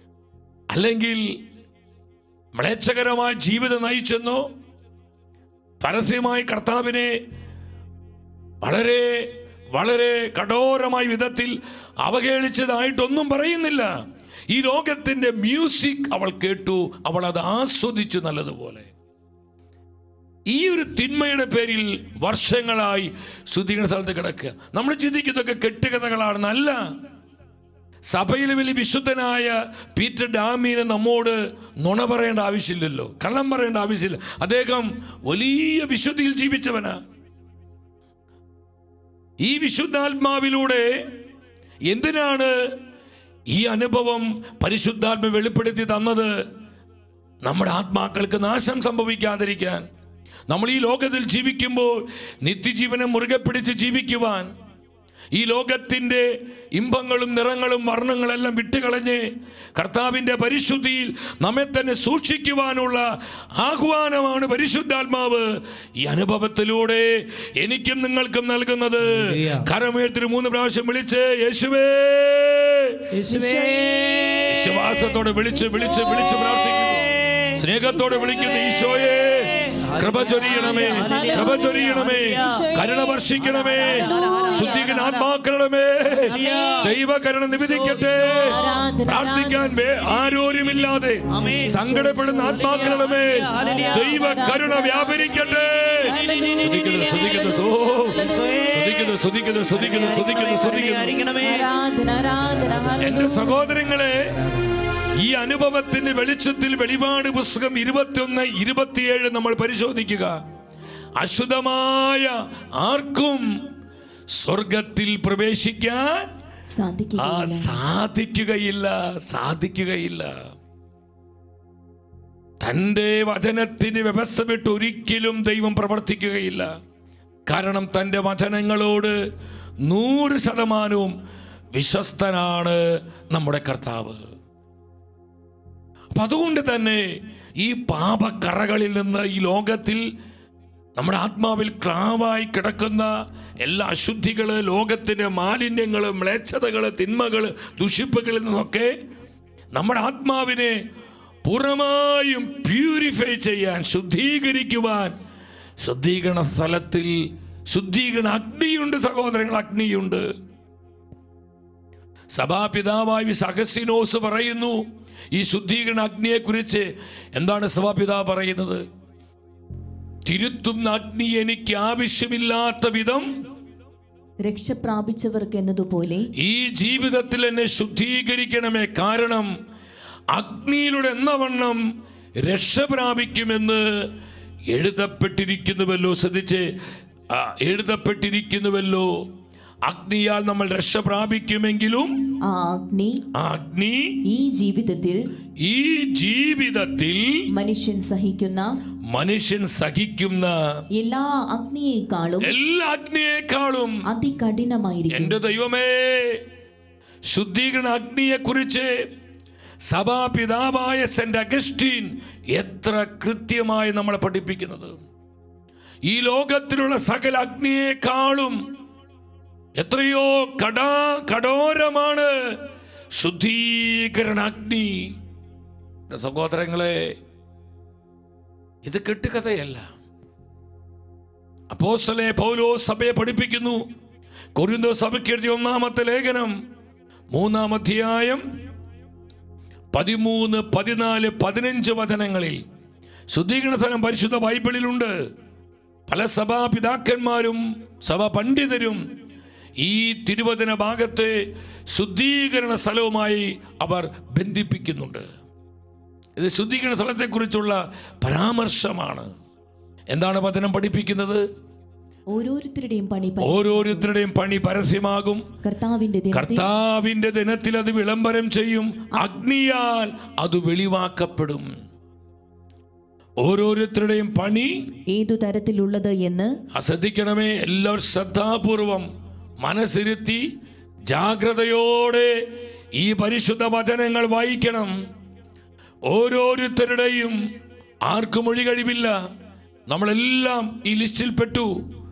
അല്ലെങ്കിൽ മ്ലേച്ഛകരമായ ജീവിതം നയിച്ചെന്നോ പരസ്യമായി കർത്താവിനെ വളരെ വളരെ കഠോരമായ വിധത്തിൽ അവഹേളിച്ചതായിട്ടൊന്നും പറയുന്നില്ല ഈ ലോകത്തിന്റെ മ്യൂസിക് അവൾ കേട്ടു അവൾ അത് ആസ്വദിച്ചു നല്ലതുപോലെ ഈ ഒരു തിന്മയുടെ പേരിൽ വർഷങ്ങളായി ശുദ്ധീകരണ സ്ഥലത്ത് കിടക്കുക നമ്മൾ ചിന്തിക്കുന്നതൊക്കെ കെട്ടുകഥകളാണെന്നല്ല സഭയിലെ വലിയ വിശുദ്ധനായ പീറ്റർ ഡാമീന് നമ്മോട് നുണ പറയേണ്ട ആവശ്യമില്ലല്ലോ കള്ളം പറയേണ്ട ആവശ്യമില്ല അദ്ദേഹം വലിയ വിശുദ്ധിയിൽ ജീവിച്ചവനാ ഈ വിശുദ്ധാത്മാവിലൂടെ എന്തിനാണ് ഈ അനുഭവം പരിശുദ്ധാത്മ വെളിപ്പെടുത്തി തന്നത് നമ്മുടെ ആത്മാക്കൾക്ക് നാശം സംഭവിക്കാതിരിക്കാൻ നമ്മൾ ഈ ലോകത്തിൽ ജീവിക്കുമ്പോൾ നിത്യജീവനെ മുറുകെ പിടിച്ച് ജീവിക്കുവാൻ ഈ ലോകത്തിൻ്റെ ഇമ്പങ്ങളും നിറങ്ങളും വർണ്ണങ്ങളെല്ലാം വിട്ടുകളഞ്ഞ് കർത്താവിൻ്റെ പരിശുദ്ധിയിൽ നമ്മെ തന്നെ സൂക്ഷിക്കുവാനുള്ള ആഹ്വാനമാണ് പരിശുദ്ധാത്മാവ് ഈ അനുഭവത്തിലൂടെ എനിക്കും നിങ്ങൾക്കും നൽകുന്നത് കരമേഴ്ത്തിന് മൂന്ന് പ്രാവശ്യം വിളിച്ച് യേശുവേ യേശുവേ വിശ്വാസത്തോടെ വിളിച്ച് വിളിച്ച് വിളിച്ച് പ്രാർത്ഥിക്കുന്നു സ്നേഹത്തോടെ വിളിക്കുന്ന ഈശോയെ കൃപ ചൊരിയണമേ കൃപ ചൊരിയണമേ കരുണ വർഷിക്കണമേ ശുദ്ധികൻ ആത്മാക്കണമേ ദൈവകരുണ നിവേദിക്കട്ടെ പ്രാർത്ഥിക്കാൻ വേ- ആരോരുമില്ലാതെ സങ്കടപ്പെടുന്ന ആത്മാക്കളുടെ ദൈവ കരുണ വ്യാപരിക്കട്ടെ സ്തുതിക്കുന്നു സ്തുതിക്കുന്നു സോ സ്തുതിക്കുന്നു സ്തുതിക്കുന്നു സ്തുതിക്കുന്നു സ്തുതിക്കുന്നു സ്തുതിക്കുന്നു ആയിരിക്കണമേ ആരാധന ആരാധന എന്റെ സഹോദരങ്ങളെ ഈ അനുഭവത്തിന്റെ വെളിച്ചത്തിൽ വെളിപാട് പുസ്തകം ഇരുപത്തിയൊന്ന് ഇരുപത്തിയേഴ് നമ്മൾ പരിശോധിക്കുക അശുദ്ധമായ ആർക്കും സ്വർഗത്തിൽ പ്രവേശിക്കാൻ ആ സാധിക്കുകയില്ല സാധിക്കുകയില്ല സാധിക്കുകയില്ല തൻ്റെ വചനത്തിന് വ്യവസ്ഥ വിട്ട് ഒരിക്കലും ദൈവം പ്രവർത്തിക്കുകയില്ല കാരണം തൻ്റെ വചനങ്ങളോട് നൂറ് ശതമാനവും വിശ്വസ്തനാണ് നമ്മുടെ കർത്താവ് അപ്പൊ അതുകൊണ്ട് തന്നെ ഈ പാപക്കറകളിൽ നിന്ന് ഈ ലോകത്തിൽ നമ്മുടെ ആത്മാവിൽ ക്ലാവായി കിടക്കുന്ന എല്ലാ അശുദ്ധികള് ലോകത്തിന്റെ മാലിന്യങ്ങള് മ്ലേച്ഛതകള് തിന്മകള് ദുഷിപ്പുകളിൽ നിന്നൊക്കെ നമ്മുടെ ആത്മാവിനെ പൂർണ്ണമായും പ്യൂരിഫൈ ചെയ്യാൻ ശുദ്ധീകരിക്കുവാൻ ശുദ്ധീകരണ സ്ഥലത്തിൽ ശുദ്ധീകരണ അഗ്നിയുണ്ട് സഹോദരങ്ങൾ അഗ്നിയുണ്ട് സഭാപിതാവായി സഹസിനോസ് പറയുന്നു ഈ ശുദ്ധീകരണ അഗ്നിയെ കുറിച്ച് എന്താണ് സഭാപിതാവ് പറയുന്നത് തിരുത്തുന്ന അഗ്നി എനിക്ക് ആവശ്യമില്ലാത്ത വിധം രക്ഷ പ്രാപിച്ചവർക്ക് എന്നതുപോലെ ഈ ജീവിതത്തിൽ എന്നെ ശുദ്ധീകരിക്കണമേ കാരണം അഗ്നിയിലൂടെ എന്നവണ്ണം രക്ഷ പ്രാപിക്കുമെന്ന് എഴുതപ്പെട്ടിരിക്കുന്നുവല്ലോ ശ്രദ്ധിച്ച് ആ, എഴുതപ്പെട്ടിരിക്കുന്നുവല്ലോ അഗ്നിയാൽ നമ്മൾ രക്ഷ പ്രാപിക്കുമെങ്കിലും ആ അഗ്നി ആ അഗ്നി ഈ ജീവിതത്തിൽ ഈ ജീവിതത്തിൽ മനുഷ്യൻ സഹിക്കുന്ന മനുഷ്യൻ സഹിക്കുന്ന എല്ലാ അഗ്നിയേക്കാളും എല്ലാ അഗ്നിയേക്കാളും അതികഠിനമായിരിക്കും എന്റെ ദൈവമേ ശുദ്ധീകരണ അഗ്നിയെ കുറിച്ച് സഭാപിതാവായ സെന്റ് അഗസ്റ്റീൻ എത്ര കൃത്യമായി നമ്മളെ പഠിപ്പിക്കുന്നത് ഈ ലോകത്തിലുള്ള സകല അഗ്നിയേക്കാളും എത്രയോ കടാ കഠോരമാണ് ശുദ്ധീകരണ അഗ്നി എന്റെ സഹോദരങ്ങളെ ഇത് കെട്ടുകഥയല്ല അപ്പോസ്തലനെ പൗലോ സഭയെ പഠിപ്പിക്കുന്നു കൊരിന്തോ സഭയ്ക്ക് എഴുതിയ ഒന്നാമത്തെ ലേഖനം മൂന്നാം അധ്യായം പതിമൂന്ന് പതിനാല് പതിനഞ്ച് വചനങ്ങളിൽ ശുദ്ധീകരണ സ്ഥലം പരിശുദ്ധ ബൈബിളിലുണ്ട് പല സഭാപിതാക്കന്മാരും സഭാ പണ്ഡിതരും ഈ തിരുവചന ഭാഗത്തെ ശുദ്ധീകരണ സ്ഥലവുമായി അവർ ബന്ധിപ്പിക്കുന്നുണ്ട് ഇത് ശുദ്ധീകരണ സ്ഥലത്തെക്കുറിച്ചുള്ള പരാമർശമാണ് എന്താണ് വചനം പഠിപ്പിക്കുന്നത് ഓരോരുത്തരുടെയും പണി പരി- ഓരോരുത്തരുടെയും പണി പരസ്യമാകും കർത്താവിന്റെ ദിനത്തിൽ കർത്താവിന്റെ ദിനത്തിൽ അത് വിളംബരം ചെയ്യും അഗ്നിയാൽ അത് വെളിവാക്കപ്പെടും ഓരോരുത്തരുടെയും പണി ഏതു തരത്തിലുള്ളത് എന്ന് ആ ശ്രദ്ധിക്കണമേ എല്ലാവരും ശ്രദ്ധാപൂർവം മനസ്സിരുത്തി ജാഗ്രതയോടെ ഈ പരിശുദ്ധ വചനങ്ങൾ വായിക്കണം ഓരോരുത്തരുടെയും ആർക്കും ഒഴി കഴിവില്ല നമ്മളെല്ലാം ഈ ലിസ്റ്റിൽ പെട്ടു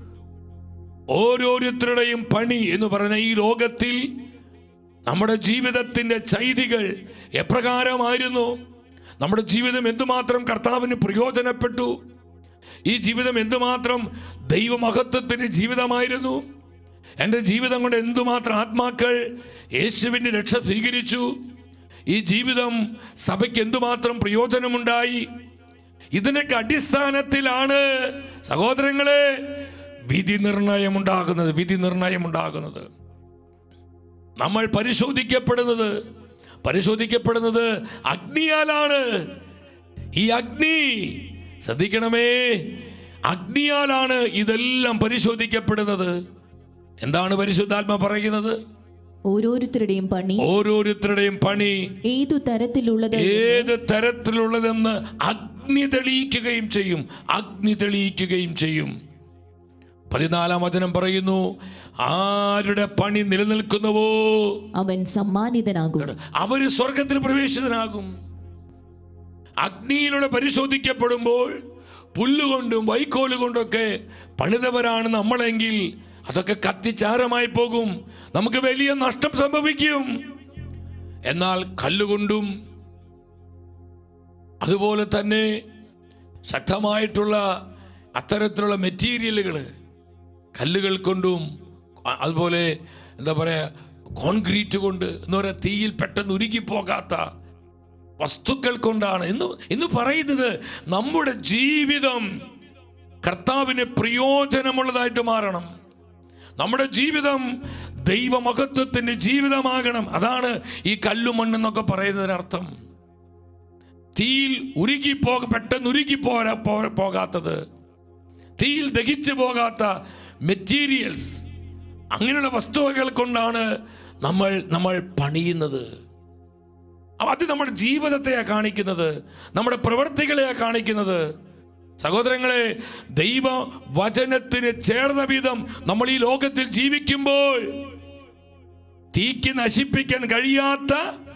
ഓരോരുത്തരുടെയും പണി എന്ന് പറഞ്ഞ ഈ ലോകത്തിൽ നമ്മുടെ ജീവിതത്തിന്റെ ചൈതികൾ എപ്രകാരമായിരുന്നു നമ്മുടെ ജീവിതം എന്തുമാത്രം കർത്താവിന് പ്രയോജനപ്പെട്ടു ഈ ജീവിതം എന്തുമാത്രം ദൈവമഹത്വത്തിന്റെ ജീവിതമായിരുന്നു എൻ്റെ ജീവിതം കൊണ്ട് എന്തുമാത്രം ആത്മാക്കൾ യേശുവിൻ്റെ രക്ഷ സ്വീകരിച്ചു ഈ ജീവിതം സഭയ്ക്ക് എന്തുമാത്രം പ്രയോജനമുണ്ടായി ഇതിനൊക്കെ അടിസ്ഥാനത്തിലാണ് സഹോദരങ്ങളെ വിധി നിർണയം ഉണ്ടാകുന്നത് വിധി നിർണയം ഉണ്ടാകുന്നത് നമ്മൾ പരിശോധിക്കപ്പെടുന്നത് പരിശോധിക്കപ്പെടുന്നത് അഗ്നിയാലാണ് ഈ അഗ്നി ശ്രദ്ധിക്കണമേ അഗ്നിയാലാണ് ഇതെല്ലാം പരിശോധിക്കപ്പെടുന്നത് എന്താണ് പരിശുദ്ധാത്മ പറയുന്നത് ഓരോരുത്തരുടെയും പണി ഓരോരുത്തരുടെയും പണി ഏതു തരത്തിലുള്ളത് ഏത് തരത്തിലുള്ളതെന്ന് അഗ്നി തെളിയിക്കുകയും ചെയ്യും അഗ്നി തെളിയിക്കുകയും ചെയ്യും പതിനാലാം വചനം പറയുന്നു ആരുടെ പണി നിലനിൽക്കുന്നുവോ അവൻ സമ്മാനിതനാകും അവര് സ്വർഗത്തിൽ പ്രവേശിതനാകും അഗ്നിയിലൂടെ പരിശോധിക്കപ്പെടുമ്പോൾ പുല്ലുകൊണ്ടും വൈക്കോല് കൊണ്ടൊക്കെ പണിതവരാണ് നമ്മളെങ്കിൽ അതൊക്കെ കത്തിച്ചാരമായി പോകും നമുക്ക് വലിയ നഷ്ടം സംഭവിക്കും എന്നാൽ കല്ലുകൊണ്ടും അതുപോലെ തന്നെ ശക്തമായിട്ടുള്ള അത്തരത്തിലുള്ള മെറ്റീരിയലുകൾ കല്ലുകൾ കൊണ്ടും അ- അതുപോലെ എന്താ പറയുക കോൺക്രീറ്റ് കൊണ്ട് എന്ന് പറയാ തീയിൽ പെട്ടെന്ന് ഉരുകിപ്പോകാത്ത വസ്തുക്കൾ കൊണ്ടാണ് ഇന്ന് ഇന്ന് പറയുന്നത് നമ്മുടെ ജീവിതം കർത്താവിന് പ്രയോജനമുള്ളതായിട്ട് മാറണം നമ്മുടെ ജീവിതം ദൈവമഹത്വത്തിന്റെ ജീവിതമാകണം അതാണ് ഈ കല്ലുമണ്ണെന്നൊക്കെ പറയുന്നതിനർത്ഥം തീയിൽ ഉരുകി പോക പെട്ടെന്ന് ഉരുകി പോരാ പോ- പോകാത്തത് തീയിൽ ദഹിച്ചു പോകാത്ത മെറ്റീരിയൽസ് അങ്ങനെയുള്ള വസ്തുവകൾ കൊണ്ടാണ് നമ്മൾ നമ്മൾ പണിയുന്നത് അപ്പൊ അത് നമ്മുടെ ജീവിതത്തെയാ കാണിക്കുന്നത് നമ്മുടെ പ്രവൃത്തികളെയാ കാണിക്കുന്നത് സഹോദരങ്ങളെ ദൈവ വചനത്തിന് ചേർന്ന വിധം നമ്മൾ ഈ ലോകത്തിൽ ജീവിക്കുമ്പോൾ തീക്ക് നശിപ്പിക്കാൻ കഴിയാത്ത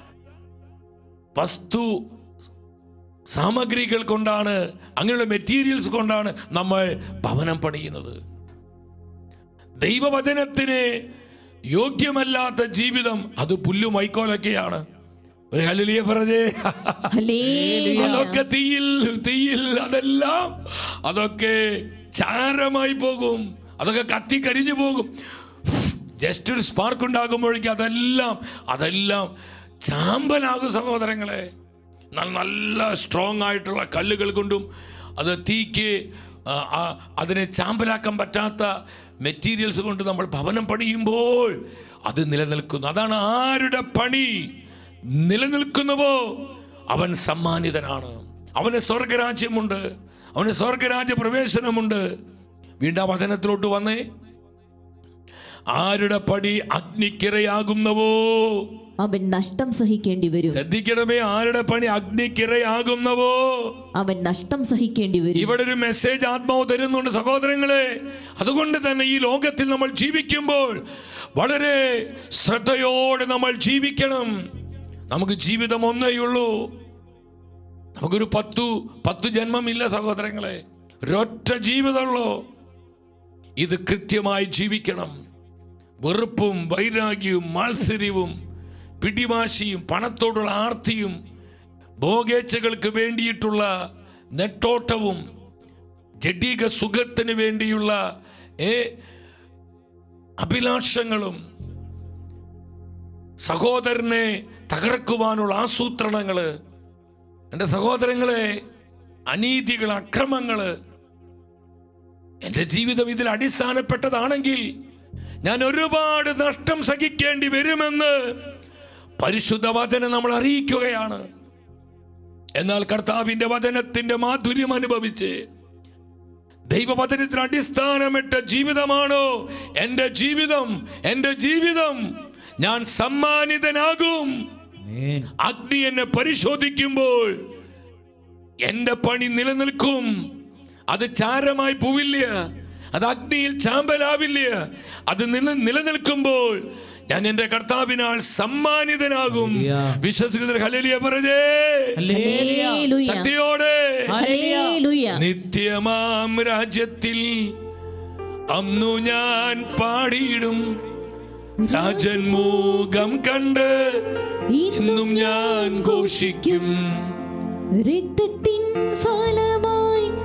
വസ്തു സാമഗ്രികൾ കൊണ്ടാണ് അങ്ങനെയുള്ള മെറ്റീരിയൽസ് കൊണ്ടാണ് നമ്മൾ ഭവനം പണിയുന്നത് ദൈവവചനത്തിന് യോഗ്യമല്ലാത്ത ജീവിതം അത് പുല്ലും വൈക്കോലൊക്കെയാണ് ഒരു ഹലിലിയ പറഞ്ഞേ ഹല്ലേലൂയ. അതൊക്കെ തീയിൽ തീയിൽ അതെല്ലാം അതൊക്കെ ചാരമായി പോകും അതൊക്കെ കത്തി കരിഞ്ഞു പോകും ജസ്റ്റ് ഒരു സ്പാർക്ക് ഉണ്ടാകുമ്പോഴേക്കും അതെല്ലാം അതെല്ലാം ചാമ്പലാകും സഹോദരങ്ങളെ എന്നാൽ നല്ല സ്ട്രോങ് ആയിട്ടുള്ള കല്ലുകൾ കൊണ്ടും അത് തീക്ക് ആ, ആ, അതിനെ ചാമ്പലാക്കാൻ പറ്റാത്ത മെറ്റീരിയൽസ് കൊണ്ട് നമ്മൾ ഭവനം പണിയുമ്പോൾ അത് നിലനിൽക്കുന്നു അതാണ് ആരുടെ പണി നിലനിൽക്കുന്നുവോ അവൻ സമ്മാനിതനാണ് അവന് സ്വർഗരാജ്യമുണ്ട് അവന് സ്വർഗരാജ്യ പ്രവേശനമുണ്ട് വീണ്ടും ആ വചനത്തിലോട്ട് വന്നേ ആരുടെ പടി അഗ്നിക്കിരയാകുന്നവോ അവൻ നഷ്ടം സഹിക്കേണ്ടി വരും ശ്രദ്ധിക്കണമേ ആരുടെ പണി അഗ്നിക്കിരയാകുന്നവോ അവൻ നഷ്ടം സഹിക്കേണ്ടി വരും ഇവിടെ ഒരു മെസ്സേജ് ആത്മാവ് തരുന്നുണ്ട് സഹോദരങ്ങളെ അതുകൊണ്ട് തന്നെ ഈ ലോകത്തിൽ നമ്മൾ ജീവിക്കുമ്പോൾ വളരെ ശ്രദ്ധയോടെ നമ്മൾ ജീവിക്കണം നമുക്ക് ജീവിതം ഒന്നേയുള്ളൂ നമുക്കൊരു പത്തു പത്ത് ജന്മമില്ല സഹോദരങ്ങളെ ഒരൊറ്റ ജീവിതമുള്ളൂ ഇത് കൃത്യമായി ജീവിക്കണം വെറുപ്പും വൈരാഗ്യവും മാത്സര്യവും പിടിവാശിയും പണത്തോടുള്ള ആർത്തിയും ഭോഗേച്ഛകൾക്ക് വേണ്ടിയിട്ടുള്ള നെട്ടോട്ടവും ജഡിക സുഖത്തിന് വേണ്ടിയുള്ള ഏ അഭിലാഷങ്ങളും സഹോദരനെ തകർക്കുവാനുള്ള ആസൂത്രണങ്ങള് എൻ്റെ സഹോദരങ്ങളെ അനീതികൾ അക്രമങ്ങള് എൻ്റെ ജീവിതം ഇതിൽ അടിസ്ഥാനപ്പെട്ടതാണെങ്കിൽ ഞാൻ ഒരുപാട് നഷ്ടം സഹിക്കേണ്ടി വരുമെന്ന് പരിശുദ്ധ വചനം നമ്മൾ അറിയിക്കുകയാണ് എന്നാൽ കർത്താവിന്റെ വചനത്തിന്റെ മാധുര്യം അനുഭവിച്ച് ദൈവവചനത്തിന് അടിസ്ഥാനമിട്ട ജീവിതമാണോ എൻ്റെ ജീവിതം എൻ്റെ ജീവിതം ഞാൻ സമ്മാനിതനാകും അഗ്നി എന്നെ പരിശോധിക്കുമ്പോൾ എന്റെ പണി നിലനിൽക്കും അത് ചാരമായി പോവില്ല അത് അഗ്നിയിൽ ചാമ്പലാവില്ല അത് നില നിലനിൽക്കുമ്പോൾ ഞാൻ എന്റെ കർത്താവിനാൽ സമ്മാനിതനാകും വിശ്വസിക്കുന്ന ഹലേലിയ പറഞ്ഞേ ഹല്ലേലൂയ. ശക്തിയോടെ ഹല്ലേലൂയ. നിത്യമാം രാജ്യത്തിൽ അന്നു ഞാൻ പാടിയിടും രാജൻ മൂകം കണ്ട് ഇന്നും ഞാൻ ഘോഷിക്കും രക്തത്തിൻ ഫലമായി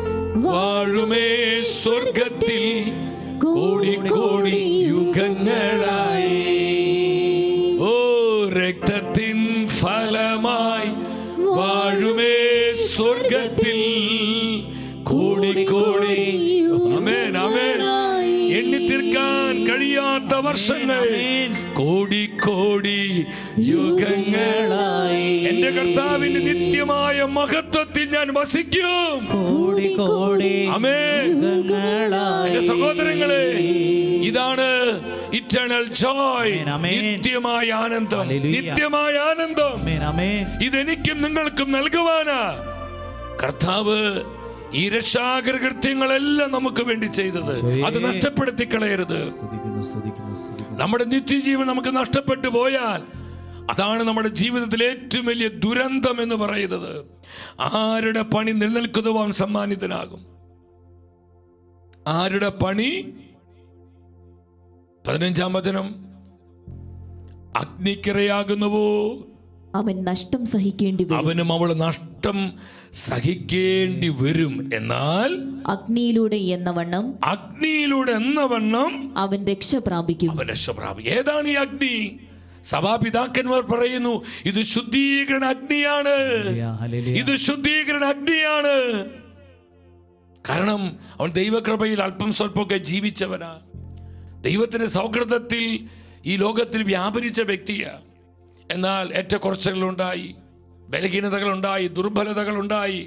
വാഴുമേ സ്വർഗത്തിൽ കോടി കോടി യുഗങ്ങളായി ഓ രക്തത്തിൻ ഫലമായി വാഴുമേ സ്വർഗത്തിൽ കോടി കോടി അമേൻ അമേൻ എണ്ണി തീർക്കാൻ കഴിയാത്ത വർഷങ്ങൾ കോടി കോടി യുഗങ്ങൾ എന്റെ കർത്താവിന്റെ നിത്യമായ മഹത്വത്തിൽ ഞാൻ വസിക്കും കോടി കോടി അമേൻ യുഗങ്ങളായി എന്റെ സഹോദരങ്ങളെ ഇതാണ് ഇറ്റേണൽ ജോയ് ആമേൻ, ആമേൻ. നിത്യമായ ആനന്ദം ഹല്ലേലൂയ. നിത്യമായ ആനന്ദം ആമേൻ ആമേൻ ഇതെനിക്കും നിങ്ങൾക്കും നൽകുവാനാ കർത്താവ് ഈ രക്ഷാകൃത്യങ്ങളെല്ലാം നമുക്ക് വേണ്ടി ചെയ്തത് അത് നഷ്ടപ്പെടുത്തി കളയരുത് സ്തുതിക്കുന്നു സ്തുതിക്കുന്നു സ്തുതിക്കുന്നു നമ്മുടെ നിത്യജീവൻ നമുക്ക് നഷ്ടപ്പെട്ടു പോയാൽ അതാണ് നമ്മുടെ ജീവിതത്തിലെ ഏറ്റവും വലിയ ദുരന്തം എന്ന് പറയുന്നത് ആരുടെ പണി നിലനിൽക്കുന്നവോ അവൻ സമ്മാനിതനാകും ആരുടെ പണി പതിനഞ്ചാം വചനം അഗ്നിക്കിരയാകുന്നുവോ അവൻ നഷ്ടം സഹിക്കേണ്ടി വരും അവനും അവൾ നഷ്ടം സഹിക്കേണ്ടി വരും എന്നാൽ അഗ്നിയിലൂടെ എന്ന വണ്ണം അഗ്നിയിലൂടെ എന്ന വണ്ണം അവൻ രക്ഷ പ്രാപിക്കും അവൻ രക്ഷപ്രാപിക്കും ഏതാണ് ഈ അഗ്നി സഭാപിതാക്കന്മാർ പറയുന്നു ഇത് ശുദ്ധീകരണ അഗ്നിയാണ് ഹല്ലേലൂയ, ഹല്ലേലൂയ. ഇത് ശുദ്ധീകരണ അഗ്നിയാണ് കാരണം അവൻ ദൈവകൃപയിൽ അല്പം സ്വല്പമൊക്കെ ജീവിച്ചവനാ ദൈവത്തിന്റെ സൗഹൃദത്തിൽ ഈ ലോകത്തിൽ വ്യാപരിച്ച വ്യക്തിയാ എന്നാൽ ഏറ്റക്കുറച്ചുകളുണ്ടായി ബലഹീനതകളുണ്ടായി ദുർബലതകളുണ്ടായി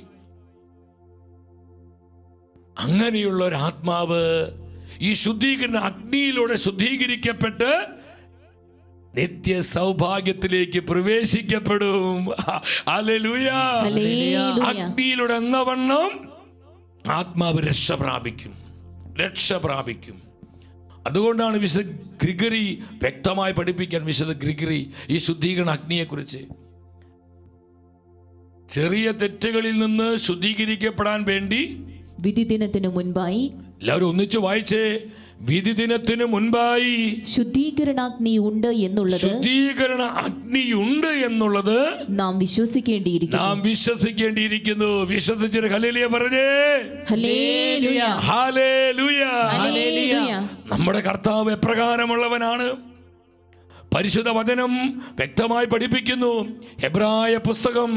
അങ്ങനെയുള്ള ഒരു ആത്മാവ് ഈ ശുദ്ധീകരണ അഗ്നിയിലൂടെ ശുദ്ധീകരിക്കപ്പെട്ട് നിത്യ സൗഭാഗ്യത്തിലേക്ക് പ്രവേശിക്കപ്പെടും ഹല്ലേലൂയ. ഹല്ലേലൂയ. അഗ്നിയിലൂടെ എന്ന വണ്ണം ആത്മാവ് രക്ഷ പ്രാപിക്കും രക്ഷ പ്രാപിക്കും അതുകൊണ്ടാണ് വിശുദ്ധ ഗ്രിഗറി വ്യക്തമായി പഠിപ്പിക്കാൻ വിശുദ്ധ ഗ്രിഗറി ഈ ശുദ്ധീകരണ അഗ്നിയെക്കുറിച്ച് ചെറിയ തെറ്റുകളിൽ നിന്ന് ശുദ്ധീകരിക്കപ്പെടാൻ വേണ്ടി വിധി ദിനത്തിനു മുൻപായി എല്ലാവരും ഒന്നിച്ചു വായിച്ചേ വിധി ദിനത്തിന് മുൻപായി ശുദ്ധീകരണാഗ്നി ഉണ്ട് എന്നുള്ളത് ശുദ്ധീകരണ അഗ്നിയുണ്ട് എന്നുള്ളത് നാം വിശ്വസിക്കേണ്ടിയിരിക്കുന്നു നാം വിശ്വസിക്കേണ്ടിയിരിക്കുന്നു വിശ്വസിച്ചൊരു ഹലേലിയ പറഞ്ഞേ ഹല്ലേലൂയ. ഹാലേലൂയ ഹല്ലേലൂയ. നമ്മുടെ കർത്താവ് എപ്രകാരമുള്ളവനാണ് പരിശുദ്ധ വചനം വ്യക്തമായി പഠിപ്പിക്കുന്നു ഹെബ്രായ പുസ്തകം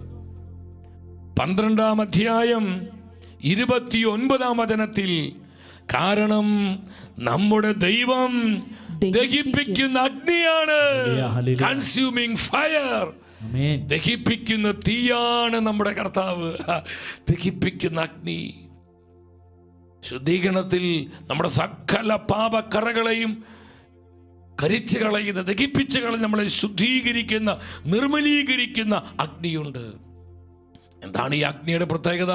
പന്ത്രണ്ടാം അധ്യായം ഇരുപത്തി ഒൻപതാം വചനത്തിൽ കാരണം നമ്മുടെ ദൈവം ദഹിപ്പിക്കുന്ന അഗ്നിയാണ് ഹല്ലേലൂയ. കൺസ്യൂമിങ് ഫയർ ആമേൻ ദഹിപ്പിക്കുന്ന തീയാണ് നമ്മുടെ കർത്താവ് ദഹിപ്പിക്കുന്ന അഗ്നി ശുദ്ധീകരണത്തിൽ നമ്മുടെ സകല പാപക്കറകളെയും കരിച്ചു കളയുന്ന ദഹിപ്പിച്ച് കളഞ്ഞ് നമ്മളെ ശുദ്ധീകരിക്കുന്ന നിർമ്മലീകരിക്കുന്ന അഗ്നിയുണ്ട് എന്താണ് ഈ അഗ്നിയുടെ പ്രത്യേകത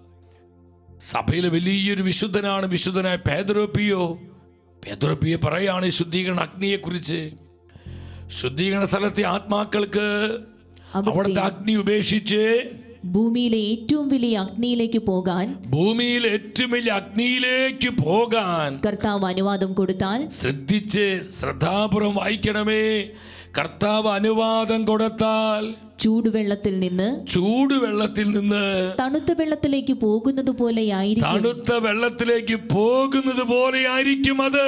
സഭയിലെ വലിയൊരു വിശുദ്ധനാണ് വിശുദ്ധനായ പേദ്രോപ്പിയോ പേദ്രോപ്പിയെ പറയാണ് ഈ ശുദ്ധീകരണ അഗ്നിയെക്കുറിച്ച് ശുദ്ധീകരണ സ്ഥലത്തെ ആത്മാക്കൾക്ക് അവിടുത്തെ അഗ്നി ഉപേക്ഷിച്ച് ഭൂമിയിലെ ഏറ്റവും വലിയ അഗ്നിയിലേക്ക് പോകാൻ ഭൂമിയിൽ ഏറ്റവും വലിയ അഗ്നിയിലേക്ക് പോകാൻ കർത്താവ് അനുവാദം കൊടുത്താൽ ശ്രദ്ധിച്ച് ശ്രദ്ധാപുരം വായിക്കണമേ കർത്താവ് അനുവാദം കൊടുത്താൽ ചൂടുവെള്ളത്തിൽ നിന്ന് ചൂടുവെള്ളത്തിൽ നിന്ന് തണുത്ത വെള്ളത്തിലേക്ക് പോകുന്നത് പോലെയായിരിക്കും തണുത്ത വെള്ളത്തിലേക്ക് പോകുന്നത് പോലെയായിരിക്കും അത്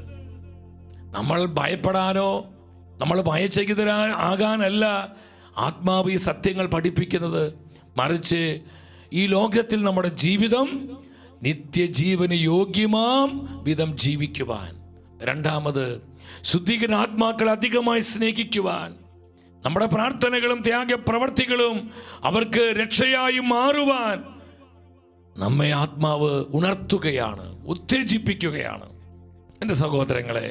നമ്മൾ ഭയപ്പെടാനോ നമ്മൾ ഭയചകിതരാ ആകാനല്ല ആത്മാവ് ഈ സത്യങ്ങൾ പഠിപ്പിക്കുന്നത് മറിച്ച് ഈ ലോകത്തിൽ നമ്മുടെ ജീവിതം നിത്യജീവന് യോഗ്യമാം വിധം ജീവിക്കുവാൻ രണ്ടാമത് ശുദ്ധീകരണ ആത്മാക്കളെ അധികമായി സ്നേഹിക്കുവാൻ നമ്മുടെ പ്രാർത്ഥനകളും ത്യാഗപ്രവർത്തികളും അവർക്ക് രക്ഷയായി മാറുവാൻ നമ്മെ ആത്മാവ് ഉണർത്തുകയാണ് ഉത്തേജിപ്പിക്കുകയാണ് എൻ്റെ സഹോദരങ്ങളെ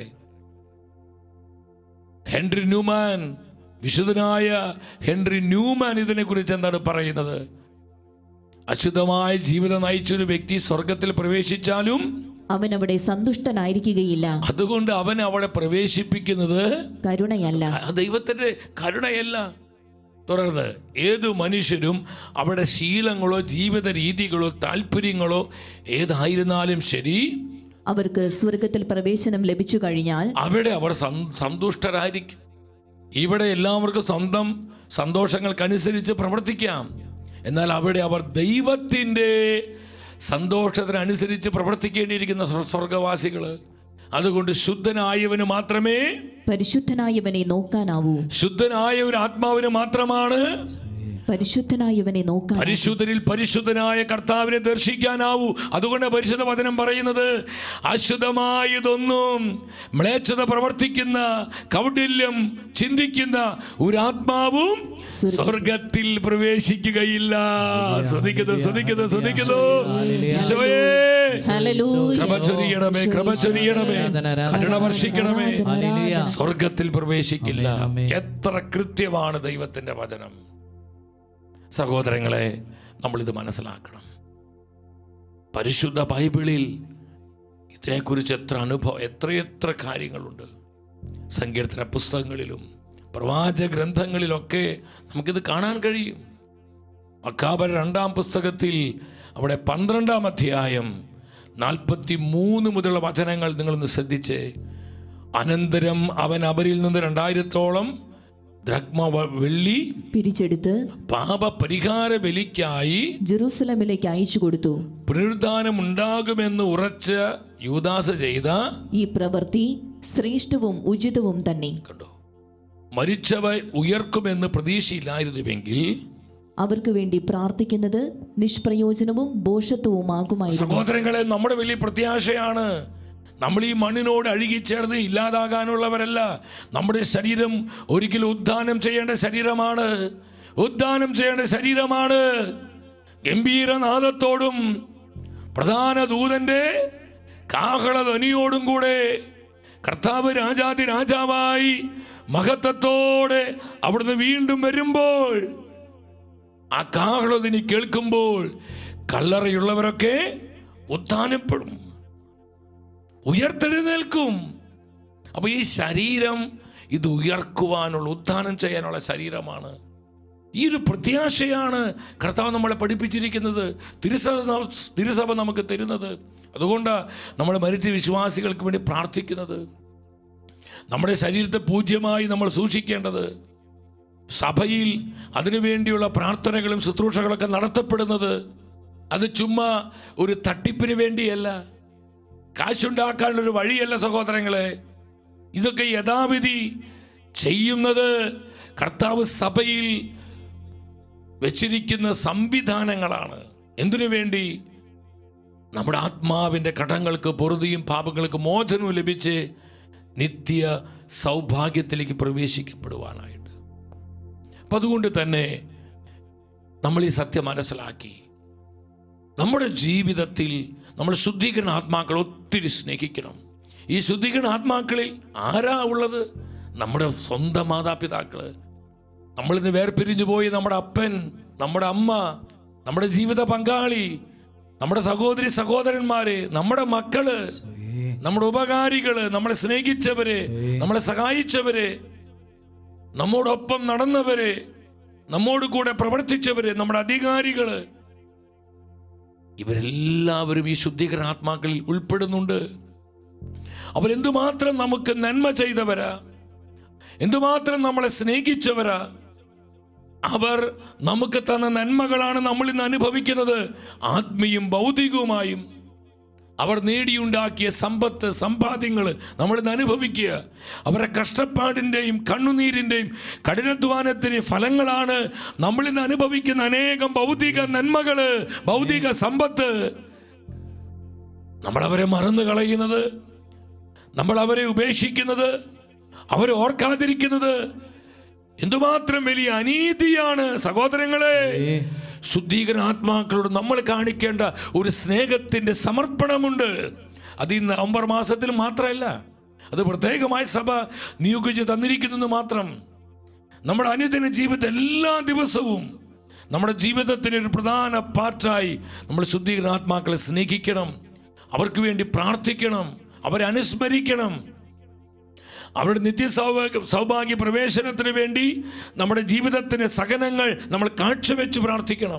ഹെൻറി ന്യൂമാൻ വിശുദ്ധനായ ഹെൻറി ന്യൂമാൻ ഇതിനെക്കുറിച്ച് എന്താണ് പറയുന്നത് അശുദ്ധമായ ജീവിതം നയിച്ചൊരു വ്യക്തി സ്വർഗത്തിൽ പ്രവേശിച്ചാലും അവൻ അവിടെ സന്തുഷ്ടനായിരിക്കുകയില്ല അതുകൊണ്ട് അവൻ അവിടെ പ്രവേശിപ്പിക്കുന്നത് കരുണയല്ല ആ ദൈവത്തിന്റെ കരുണയല്ല തുടർന്ന് ഏതു മനുഷ്യരും അവിടെ ശീലങ്ങളോ ജീവിത രീതികളോ താല്പര്യങ്ങളോ ഏതായിരുന്നാലും ശരി അവർക്ക് സ്വർഗത്തിൽ പ്രവേശനം ലഭിച്ചു കഴിഞ്ഞാൽ അവിടെ അവർ സം- സന്തുഷ്ടരായിരിക്കും ഇവിടെ എല്ലാവർക്കും സ്വന്തം സന്തോഷങ്ങൾക്കനുസരിച്ച് പ്രവർത്തിക്കാം എന്നാൽ അവിടെ അവർ ദൈവത്തിൻ്റെ സന്തോഷത്തിനനുസരിച്ച് പ്രവർത്തിക്കേണ്ടിയിരിക്കുന്ന സ്വ- സ്വർഗവാസികൾ അതുകൊണ്ട് ശുദ്ധനായവന് മാത്രമേ പരിശുദ്ധനായവനെ നോക്കാനാവൂ ശുദ്ധനായ ഒരു ആത്മാവിന് മാത്രമാണ് പരിശുദ്ധനായവനെ നോക്കാൻ പരിശുദ്ധരിൽ പരിശുദ്ധനായ കർത്താവിനെ ദർശിക്കാനാവൂ അതുകൊണ്ട് പരിശുദ്ധ വചനം പറയുന്നത് അശുദ്ധമായതൊന്നും മ്ലേച്ഛത പ്രവർത്തിക്കുന്ന കൗടില്യം ചിന്തിക്കുന്ന ഒരു ആത്മാവും സ്വർഗത്തിൽ പ്രവേശിക്കുകയില്ല ശ്രദ്ധിക്കുന്നു ശ്രദ്ധിക്കുന്നു ശ്രദ്ധിക്കുന്നു ഈശോയേ ഹല്ലേലൂയ. കൃപ ചൊരിയണമേ കൃപ ചൊരിയണമേ കരുണ വർഷിക്കണമേ ഹല്ലേലൂയ. സ്വർഗത്തിൽ പ്രവേശിക്കില്ല ആമേൻ. എത്ര കൃത്യമാണ് ദൈവത്തിന്റെ വചനം സഹോദരങ്ങളെ നമ്മളിത് മനസ്സിലാക്കണം പരിശുദ്ധ ബൈബിളിൽ ഇതിനെക്കുറിച്ച് എത്ര അനുഭവം എത്രയെത്ര കാര്യങ്ങളുണ്ട് സങ്കീർത്തന പുസ്തകങ്ങളിലും പ്രവാചക ഗ്രന്ഥങ്ങളിലൊക്കെ നമുക്കിത് കാണാൻ കഴിയും മക്കാബർ രണ്ടാം പുസ്തകത്തിൽ അവിടെ പന്ത്രണ്ടാം അധ്യായം നാൽപ്പത്തി മൂന്ന് മുതലുള്ള വചനങ്ങൾ നിങ്ങളൊന്ന് ശ്രദ്ധിച്ച് അനന്തരം അവൻ അവരിൽ നിന്ന് രണ്ടായിരത്തോളം ദ്രഗ്മ വ- വെള്ളി പിരിച്ചെടുത്ത് പാപപരിഹാര ബലിക്കായി ജെറൂസലമിലേക്ക് അയച്ചു കൊടുത്തു പുനരുദ്ധാനം ഉണ്ടാകുമെന്ന് ഉറച്ച യൂദാസ് ചെയ്ത ഈ പ്രവൃത്തി ശ്രേഷ്ഠവും ഉചിതവും തന്നെ കണ്ടോ മരിച്ചവ ഉയർക്കുമെന്ന് പ്രതീക്ഷയില്ലായിരുന്നുവെങ്കിൽ അവർക്ക് വേണ്ടി പ്രാർത്ഥിക്കുന്നത് നിഷ്പ്രയോജനവും ഭോഷത്വവുമാകുമായിരുന്നു സഹോദരങ്ങളെ നമ്മുടെ വലിയ പ്രത്യാശയാണ് നമ്മൾ ഈ മണ്ണിനോട് അഴുകിച്ചേർന്ന് ഇല്ലാതാകാനുള്ളവരല്ല നമ്മുടെ ശരീരം ഒരിക്കലും ഉദ്ധാനം ചെയ്യേണ്ട ശരീരമാണ് ഉദ്ധാനം ചെയ്യേണ്ട ശരീരമാണ് ഗംഭീരനാദത്തോടും പ്രധാന ദൂതന്റെ കാഹളധ്വനിയോടും കൂടെ കർത്താവ് രാജാതി രാജാവായി മഹത്വത്തോടെ അവിടുന്ന് വീണ്ടും വരുമ്പോൾ ആ കാഹളധ്വനി കേൾക്കുമ്പോൾ കല്ലറയുള്ളവരൊക്കെ ഉത്ഥാനപ്പെടും ഉയർത്തെഴുന്നേൽക്കും അപ്പൊ ഈ ശരീരം ഇത് ഉയർക്കുവാനുള്ള ഉത്ഥാനം ചെയ്യാനുള്ള ശരീരമാണ് ഈ ഒരു പ്രത്യാശയാണ് കർത്താവ് നമ്മളെ പഠിപ്പിച്ചിരിക്കുന്നത് തിരുസഭ ന- തിരുസഭ നമുക്ക് തരുന്നത് അതുകൊണ്ട് നമ്മൾ മരിച്ച വിശ്വാസികൾക്ക് വേണ്ടി പ്രാർത്ഥിക്കുന്നത് നമ്മുടെ ശരീരത്തെ പൂജ്യമായി നമ്മൾ സൂക്ഷിക്കേണ്ടത് സഭയിൽ അതിനുവേണ്ടിയുള്ള പ്രാർത്ഥനകളും ശുശ്രൂഷകളൊക്കെ നടത്തപ്പെടുന്നത് അത് ചുമ്മാ ഒരു തട്ടിപ്പിന് വേണ്ടിയല്ല കാശുണ്ടാക്കാനുള്ളൊരു വഴിയല്ല സഹോദരങ്ങളെ ഇതൊക്കെ യഥാവിധി ചെയ്യുന്നത് കർത്താവ് സഭയിൽ വെച്ചിരിക്കുന്ന സംവിധാനങ്ങളാണ് എന്തിനു വേണ്ടി നമ്മുടെ ആത്മാവിൻ്റെ കടങ്ങൾക്ക് പൊറുതിയും പാപങ്ങൾക്ക് മോചനവും ലഭിച്ച് നിത്യ സൗഭാഗ്യത്തിലേക്ക് പ്രവേശിക്കപ്പെടുവാനായിട്ട് അപ്പം അതുകൊണ്ട് തന്നെ നമ്മൾ ഈ സത്യം മനസ്സിലാക്കി നമ്മുടെ ജീവിതത്തിൽ നമ്മൾ ശുദ്ധീകരണ ആത്മാക്കൾ ഒത്തിരി സ്നേഹിക്കണം ഈ ശുദ്ധീകരണ ആത്മാക്കളിൽ ആരാ ഉള്ളത് നമ്മുടെ സ്വന്തം മാതാപിതാക്കള് നമ്മളിന്ന് വേർപിരിഞ്ഞു പോയി നമ്മുടെ അപ്പൻ നമ്മുടെ അമ്മ നമ്മുടെ ജീവിത പങ്കാളി നമ്മുടെ സഹോദരി സഹോദരന്മാര് നമ്മുടെ മക്കള് നമ്മുടെ ഉപകാരികള് നമ്മളെ സ്നേഹിച്ചവര് നമ്മളെ സഹായിച്ചവര് നമ്മോടൊപ്പം നടന്നവര് നമ്മോട് കൂടെ പ്രവർത്തിച്ചവര് നമ്മുടെ അധികാരികള് ഇവരെല്ലാവരും ഈ ശുദ്ധീകരണ ആത്മാക്കളിൽ ഉൾപ്പെടുന്നുണ്ട് അവരെന്തുമാത്രം നമുക്ക് നന്മ ചെയ്തവരാ എന്തുമാത്രം നമ്മളെ സ്നേഹിച്ചവരാ അവർ നമുക്ക് തന്ന നന്മകളാണ് നമ്മൾ ഇന്ന് അനുഭവിക്കുന്നത് ആത്മീയും ഭൗതികവുമായും അവർ നേടിയുണ്ടാക്കിയ സമ്പത്ത് സമ്പാദ്യങ്ങൾ നമ്മൾ ഇന്ന് അനുഭവിക്കുക അവരുടെ കഷ്ടപ്പാടിൻ്റെയും കണ്ണുനീരിൻ്റെയും കഠിനാധ്വാനത്തിൻ്റെയും ഫലങ്ങളാണ് നമ്മൾ ഇന്ന് അനുഭവിക്കുന്ന അനേകം ഭൗതിക നന്മകള് ഭൗതിക സമ്പത്ത് നമ്മൾ അവരെ മറന്നു കളയുന്നത് നമ്മൾ അവരെ ഉപേക്ഷിക്കുന്നത് അവരെ ഓർക്കാതിരിക്കുന്നത് എന്തുമാത്രം വലിയ അനീതിയാണ് സഹോദരങ്ങളെ ശുദ്ധീകരണ ആത്മാക്കളോട് നമ്മൾ കാണിക്കേണ്ട ഒരു സ്നേഹത്തിന്റെ സമർപ്പണമുണ്ട് അത് ഈ നവംബർ മാസത്തിൽ മാത്രമല്ല അത് പ്രത്യേകമായി സഭ നിയോഗിച്ച് തന്നിരിക്കുന്നത് മാത്രം നമ്മുടെ അനുദിന ജീവിതം എല്ലാ ദിവസവും നമ്മുടെ ജീവിതത്തിന് ഒരു പ്രധാന പാർട്ടായി നമ്മൾ ശുദ്ധീകരണ ആത്മാക്കളെ സ്നേഹിക്കണം അവർക്ക് വേണ്ടി പ്രാർത്ഥിക്കണം അവരെ അനുസ്മരിക്കണം അവരുടെ നിത്യ സൗഭാഗ്യ സൗഭാഗ്യ പ്രവേശനത്തിന് വേണ്ടി നമ്മുടെ ജീവിതത്തിന് സഹനങ്ങൾ നമ്മൾ കാഴ്ചവെച്ച് പ്രാർത്ഥിക്കണം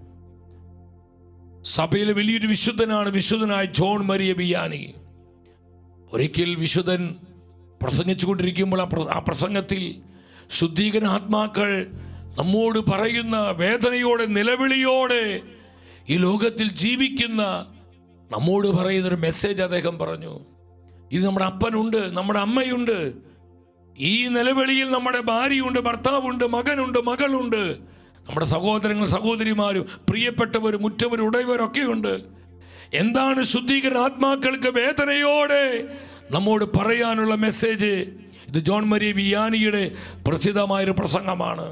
സഭയിലെ വലിയൊരു വിശുദ്ധനാണ് വിശുദ്ധനായ ജോൺ മരിയ ബിയാനി ഒരിക്കൽ വിശുദ്ധൻ പ്രസംഗിച്ചുകൊണ്ടിരിക്കുമ്പോൾ ആ പ്ര- ആ പ്രസംഗത്തിൽ ശുദ്ധീകരണ ആത്മാക്കൾ നമ്മോട് പറയുന്ന വേദനയോടെ നിലവിളിയോടെ ഈ ലോകത്തിൽ ജീവിക്കുന്ന നമ്മോട് പറയുന്നൊരു മെസ്സേജ് അദ്ദേഹം പറഞ്ഞു ഇത് നമ്മുടെ അപ്പനുണ്ട് നമ്മുടെ അമ്മയുണ്ട് ഈ നിലവിളിയിൽ നമ്മുടെ ഭാര്യയുണ്ട് ഭർത്താവുണ്ട് മകനുണ്ട് മകളുണ്ട് നമ്മുടെ സഹോദരങ്ങൾ സഹോദരിമാരും പ്രിയപ്പെട്ടവരും ഉറ്റവരും ഉടയവരൊക്കെയുണ്ട് എന്താണ് ശുദ്ധീകരണ ആത്മാക്കൾക്ക് വേദനയോടെ നമ്മോട് പറയാനുള്ള മെസ്സേജ് ഇത് ജോൺ മരി വിയാനിയുടെ പ്രസിദ്ധമായൊരു പ്രസംഗമാണ്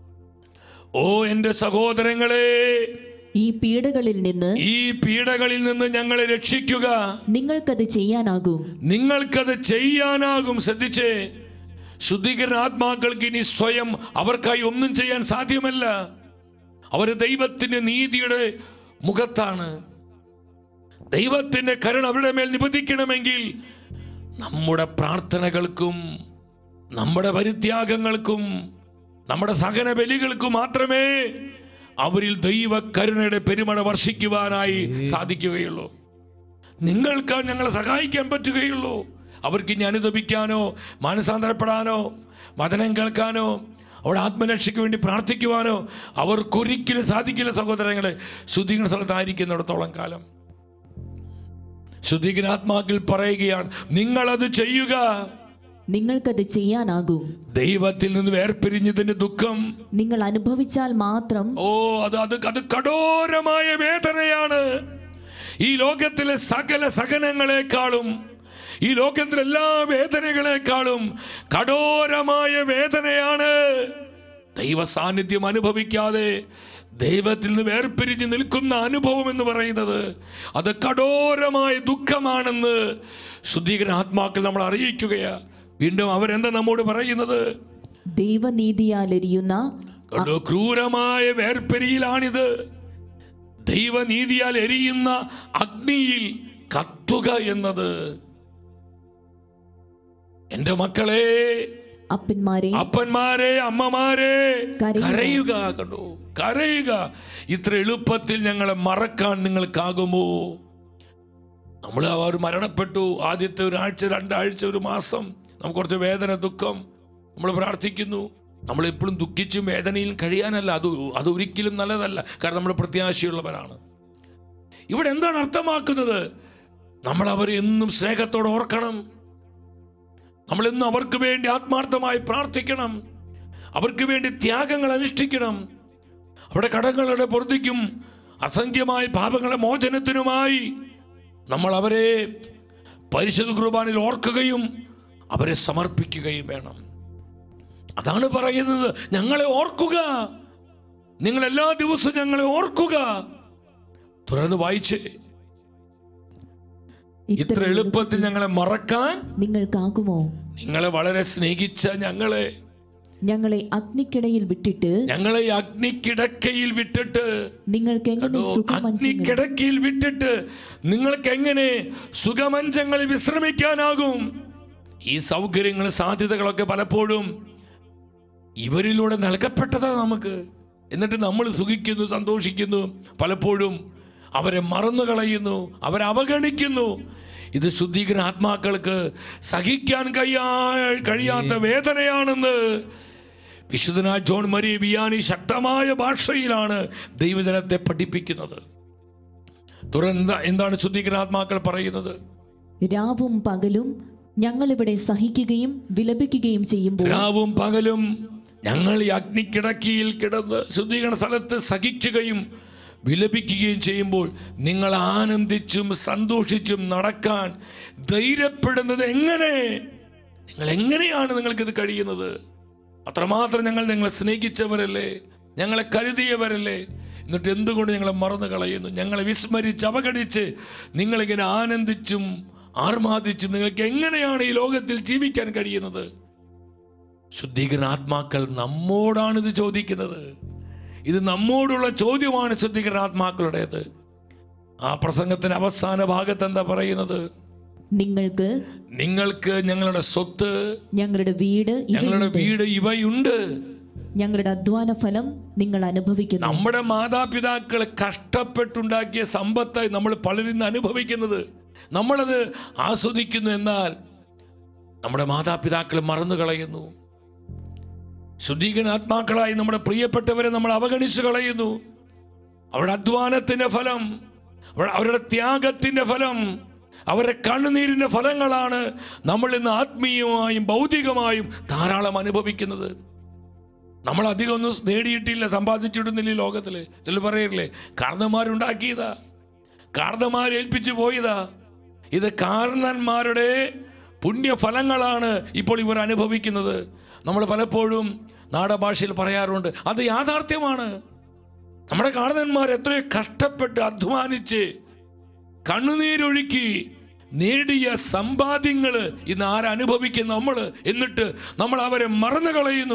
ഓ എൻ്റെ സഹോദരങ്ങളെ ഈ പീഡകളിൽ നിന്ന് ഈ പീഡകളിൽ നിന്ന് ഞങ്ങളെ രക്ഷിക്കുക നിങ്ങൾക്കത് ചെയ്യാനാകും നിങ്ങൾക്കത് ചെയ്യാനാകും ശ്രദ്ധിച്ചേ ശുദ്ധീകരണ ആത്മാക്കൾക്ക് ഇനി സ്വയം അവർക്കായി ഒന്നും ചെയ്യാൻ സാധ്യമല്ല അവർ ദൈവത്തിന്റെ നീതിയുടെ മുഖത്താണ് ദൈവത്തിന്റെ കരുണ അവരുടെ മേൽ നിബന്ധിക്കണമെങ്കിൽ നമ്മുടെ പ്രാർത്ഥനകൾക്കും നമ്മുടെ പരിത്യാഗങ്ങൾക്കും നമ്മുടെ സഹന ബലികൾക്കും മാത്രമേ അവരിൽ ദൈവ കരുണയുടെ പെരുമഴ വർഷിക്കുവാനായി സാധിക്കുകയുള്ളൂ നിങ്ങൾക്ക് ഞങ്ങളെ സഹായിക്കാൻ പറ്റുകയുള്ളൂ അവർക്ക് ഇനി അനുദപിക്കാനോ മാനസാന്തരപ്പെടാനോ വചനം കേൾക്കാനോ അവിടെ ആത്മരക്ഷയ്ക്ക് വേണ്ടി പ്രാർത്ഥിക്കുവാനോ അവർക്കൊരിക്കലും സാധിക്കില്ല സഹോദരങ്ങളെ ശുദ്ധീകരണ സ്ഥലത്തായിരിക്കുന്നിടത്തോളം കാലം ശുദ്ധീകരണ ആത്മാക്കൾ പറയുകയാണ് നിങ്ങളത് ചെയ്യുക നിങ്ങൾക്കത് ചെയ്യാനാകും ദൈവത്തിൽ നിന്ന് വേർപിരിഞ്ഞതിന്റെ ദുഃഖം നിങ്ങൾ അനുഭവിച്ചാൽ മാത്രം ഓ അത് അത് അത് കഠോരമായ വേദനയാണ് ഈ ലോകത്തിലെ സകല സഹനങ്ങളെക്കാളും ഈ ലോകത്തിലെ എല്ലാ വേദനകളെക്കാളും കഠോരമായ വേദനയാണ് ദൈവ സാന്നിധ്യം അനുഭവിക്കാതെ ദൈവത്തിൽ നിന്ന് വേർപിരിഞ്ഞ് നിൽക്കുന്ന അനുഭവം എന്ന് പറയുന്നത് അത് കഠോരമായ ദുഃഖമാണെന്ന് ശുദ്ധീകരണ ആത്മാക്കൾ നമ്മൾ അറിയിക്കുകയാ വീണ്ടും അവരെന്താ നമ്മോട് പറയുന്നത് ദൈവനീതിയാൽ എരിയുന്ന കണ്ടോ ക്രൂരമായ വേർപ്പെരിയിലാണിത് ദൈവനീതിയാൽ എരിയുന്ന അഗ്നിയിൽ കത്തുക എന്നത് എന്റെ മക്കളെ അപ്പന്മാരെ അപ്പന്മാരെ അമ്മമാരെ കരയുക. കരയുക കണ്ടോ കരയുക ഇത്ര എളുപ്പത്തിൽ ഞങ്ങളെ മറക്കാൻ നിങ്ങൾക്കാകുമോ നമ്മൾ അവർ മരണപ്പെട്ടു ആദ്യത്തെ ഒരാഴ്ച രണ്ടാഴ്ച ഒരു മാസം നമുക്ക് കുറച്ച് വേദന ദുഃഖം നമ്മൾ പ്രാർത്ഥിക്കുന്നു നമ്മൾ എപ്പോഴും ദുഃഖിച്ചും വേദനയിലും കഴിയാനല്ല അത് അത് ഒരിക്കലും നല്ലതല്ല കാരണം നമ്മൾ പ്രത്യാശയുള്ളവരാണ് ഇവിടെ എന്താണ് അർത്ഥമാക്കുന്നത് നമ്മൾ അവരെ എന്നും സ്നേഹത്തോടെ ഓർക്കണം നമ്മൾ ഇന്ന് അവർക്ക് വേണ്ടി ആത്മാർത്ഥമായി പ്രാർത്ഥിക്കണം അവർക്ക് വേണ്ടി ത്യാഗങ്ങൾ അനുഷ്ഠിക്കണം അവരുടെ കടങ്ങളുടെ പൊറുതിക്കും അസംഖ്യമായ പാപങ്ങളെ മോചനത്തിനുമായി നമ്മൾ അവരെ പരിശുദ്ധ കുർബാനിൽ ഓർക്കുകയും അവരെ സമർപ്പിക്കുകയും വേണം അതാണ് പറയുന്നത് ഞങ്ങളെ ഓർക്കുക നിങ്ങൾ എല്ലാ ദിവസവും ഞങ്ങളെ ഓർക്കുക തുടർന്ന് വായിച്ച് ഇത്ര എളുപ്പത്തിൽ ഞങ്ങളെ മറക്കാൻ നിങ്ങൾക്കാകുമോ നിങ്ങളെ വളരെ സ്നേഹിച്ച ഞങ്ങളെ ഞങ്ങളെ അഗ്നിക്കിടയിൽ വിട്ടിട്ട് ഞങ്ങളെ ഈ അഗ്നിക്കിടക്കയിൽ വിട്ടിട്ട് നിങ്ങൾക്ക് എങ്ങനെ കണ്ടോ, സുഖമഞ്ചങ്ങൾ അഗ്നിക്കിടക്കയിൽ വിട്ടിട്ട് നിങ്ങൾക്ക് എങ്ങനെ സുഖമഞ്ചങ്ങളിൽ വിശ്രമിക്കാനാകും ഈ സൗകര്യങ്ങൾ സാധ്യതകളൊക്കെ പലപ്പോഴും ഇവരിലൂടെ നൽകപ്പെട്ടതാ നമുക്ക് എന്നിട്ട് നമ്മൾ സുഖിക്കുന്നു സന്തോഷിക്കുന്നു പലപ്പോഴും അവരെ മറന്നു കളയുന്നു അവരെ അവഗണിക്കുന്നു ഇത് ശുദ്ധീകരണ ആത്മാക്കൾക്ക് സഹിക്കാൻ കഴിയാ കഴിയാത്ത വേദനയാണെന്ന് വിശുദ്ധനായ ജോൺ മരി ബിയാനി ശക്തമായ ഭാഷയിലാണ് ദൈവജനത്തെ പഠിപ്പിക്കുന്നത് തുറന്ന എന്താണ് ശുദ്ധീകരണ ആത്മാക്കൾ പറയുന്നത് രാവും പകലും ഞങ്ങളിവിടെ സഹിക്കുകയും വിലപിക്കുകയും ചെയ്യുമ്പോൾ രാവും പകലും ഞങ്ങൾ ഈ അഗ്നിക്കിടക്കിയിൽ കിടന്ന് ശുദ്ധീകരണ സ്ഥലത്ത് സഹിക്കുകയും വിലപിക്കുകയും ചെയ്യുമ്പോൾ നിങ്ങൾ ആനന്ദിച്ചും സന്തോഷിച്ചും നടക്കാൻ ധൈര്യപ്പെടുന്നത് എങ്ങനെ നിങ്ങൾ എങ്ങനെയാണ് നിങ്ങൾക്കിത് കഴിയുന്നത് അത്രമാത്രം ഞങ്ങൾ നിങ്ങളെ സ്നേഹിച്ചവരല്ലേ ഞങ്ങളെ കരുതിയവരല്ലേ എന്നിട്ട് എന്തുകൊണ്ട് ഞങ്ങളെ മറന്നു കളയുന്നു ഞങ്ങളെ വിസ്മരിച്ച് അവഗണിച്ച് നിങ്ങളിങ്ങനെ ആനന്ദിച്ചും ആർമാദിച്ചും നിങ്ങൾക്ക് എങ്ങനെയാണ് ഈ ലോകത്തിൽ ജീവിക്കാൻ കഴിയുന്നത് ശുദ്ധീകരണ ആത്മാക്കൾ നമ്മോടാണ് ഇത് ചോദിക്കുന്നത് ഇത് നമ്മോടുള്ള ചോദ്യമാണ് ശുദ്ധീകരണ ആത്മാക്കളുടേത് ആ പ്രസംഗത്തിന്റെ അവസാന ഭാഗത്ത് എന്താ പറയുന്നത് നിങ്ങൾക്ക് നിങ്ങൾക്ക് ഞങ്ങളുടെ സ്വത്ത് ഞങ്ങളുടെ വീട് ഞങ്ങളുടെ ഇവയുണ്ട്. വീട് ഇവയുണ്ട് ഞങ്ങളുടെ അധ്വാന ഫലം നിങ്ങൾ അനുഭവിക്കുന്നു നമ്മുടെ മാതാപിതാക്കൾ കഷ്ടപ്പെട്ടുണ്ടാക്കിയ സമ്പത്തായി നമ്മൾ പലരും ഇന്ന് അനുഭവിക്കുന്നത് നമ്മളത് ആസ്വദിക്കുന്നു എന്നാൽ നമ്മുടെ മാതാപിതാക്കൾ മറന്നു കളയുന്നു ശുദ്ധീകരണാത്മാക്കളായി നമ്മുടെ പ്രിയപ്പെട്ടവരെ നമ്മൾ അവഗണിച്ചു കളയുന്നു അവരുടെ അധ്വാനത്തിന്റെ ഫലം അവ- അവരുടെ ത്യാഗത്തിന്റെ ഫലം അവരുടെ കണ്ണുനീരിന്റെ ഫലങ്ങളാണ് നമ്മൾ ഇന്ന് ആത്മീയമായും ഭൗതികമായും ധാരാളം അനുഭവിക്കുന്നത് നമ്മൾ അധികം ഒന്നും നേടിയിട്ടില്ല സമ്പാദിച്ചിടുന്നില്ല ഈ ലോകത്തില് ചില പറയില്ലേ കാരണന്മാരുണ്ടാക്കിയതാ കാരണന്മാർ ഏൽപ്പിച്ചു പോയതാ ഇത് കാരണന്മാരുടെ പുണ്യഫലങ്ങളാണ് ഇപ്പോൾ ഇവർ അനുഭവിക്കുന്നത് നമ്മൾ പലപ്പോഴും നാടഭാഷയിൽ പറയാറുണ്ട് അത് യാഥാർത്ഥ്യമാണ് നമ്മുടെ കാരണന്മാർ എത്രയോ കഷ്ടപ്പെട്ട് അധ്വാനിച്ച് കണ്ണുനീരൊഴുക്കി നേടിയ സമ്പാദ്യങ്ങൾ ഇന്ന് ആരനുഭവിക്കും നമ്മൾ എന്നിട്ട് നമ്മൾ അവരെ മറന്നു കളയുന്നു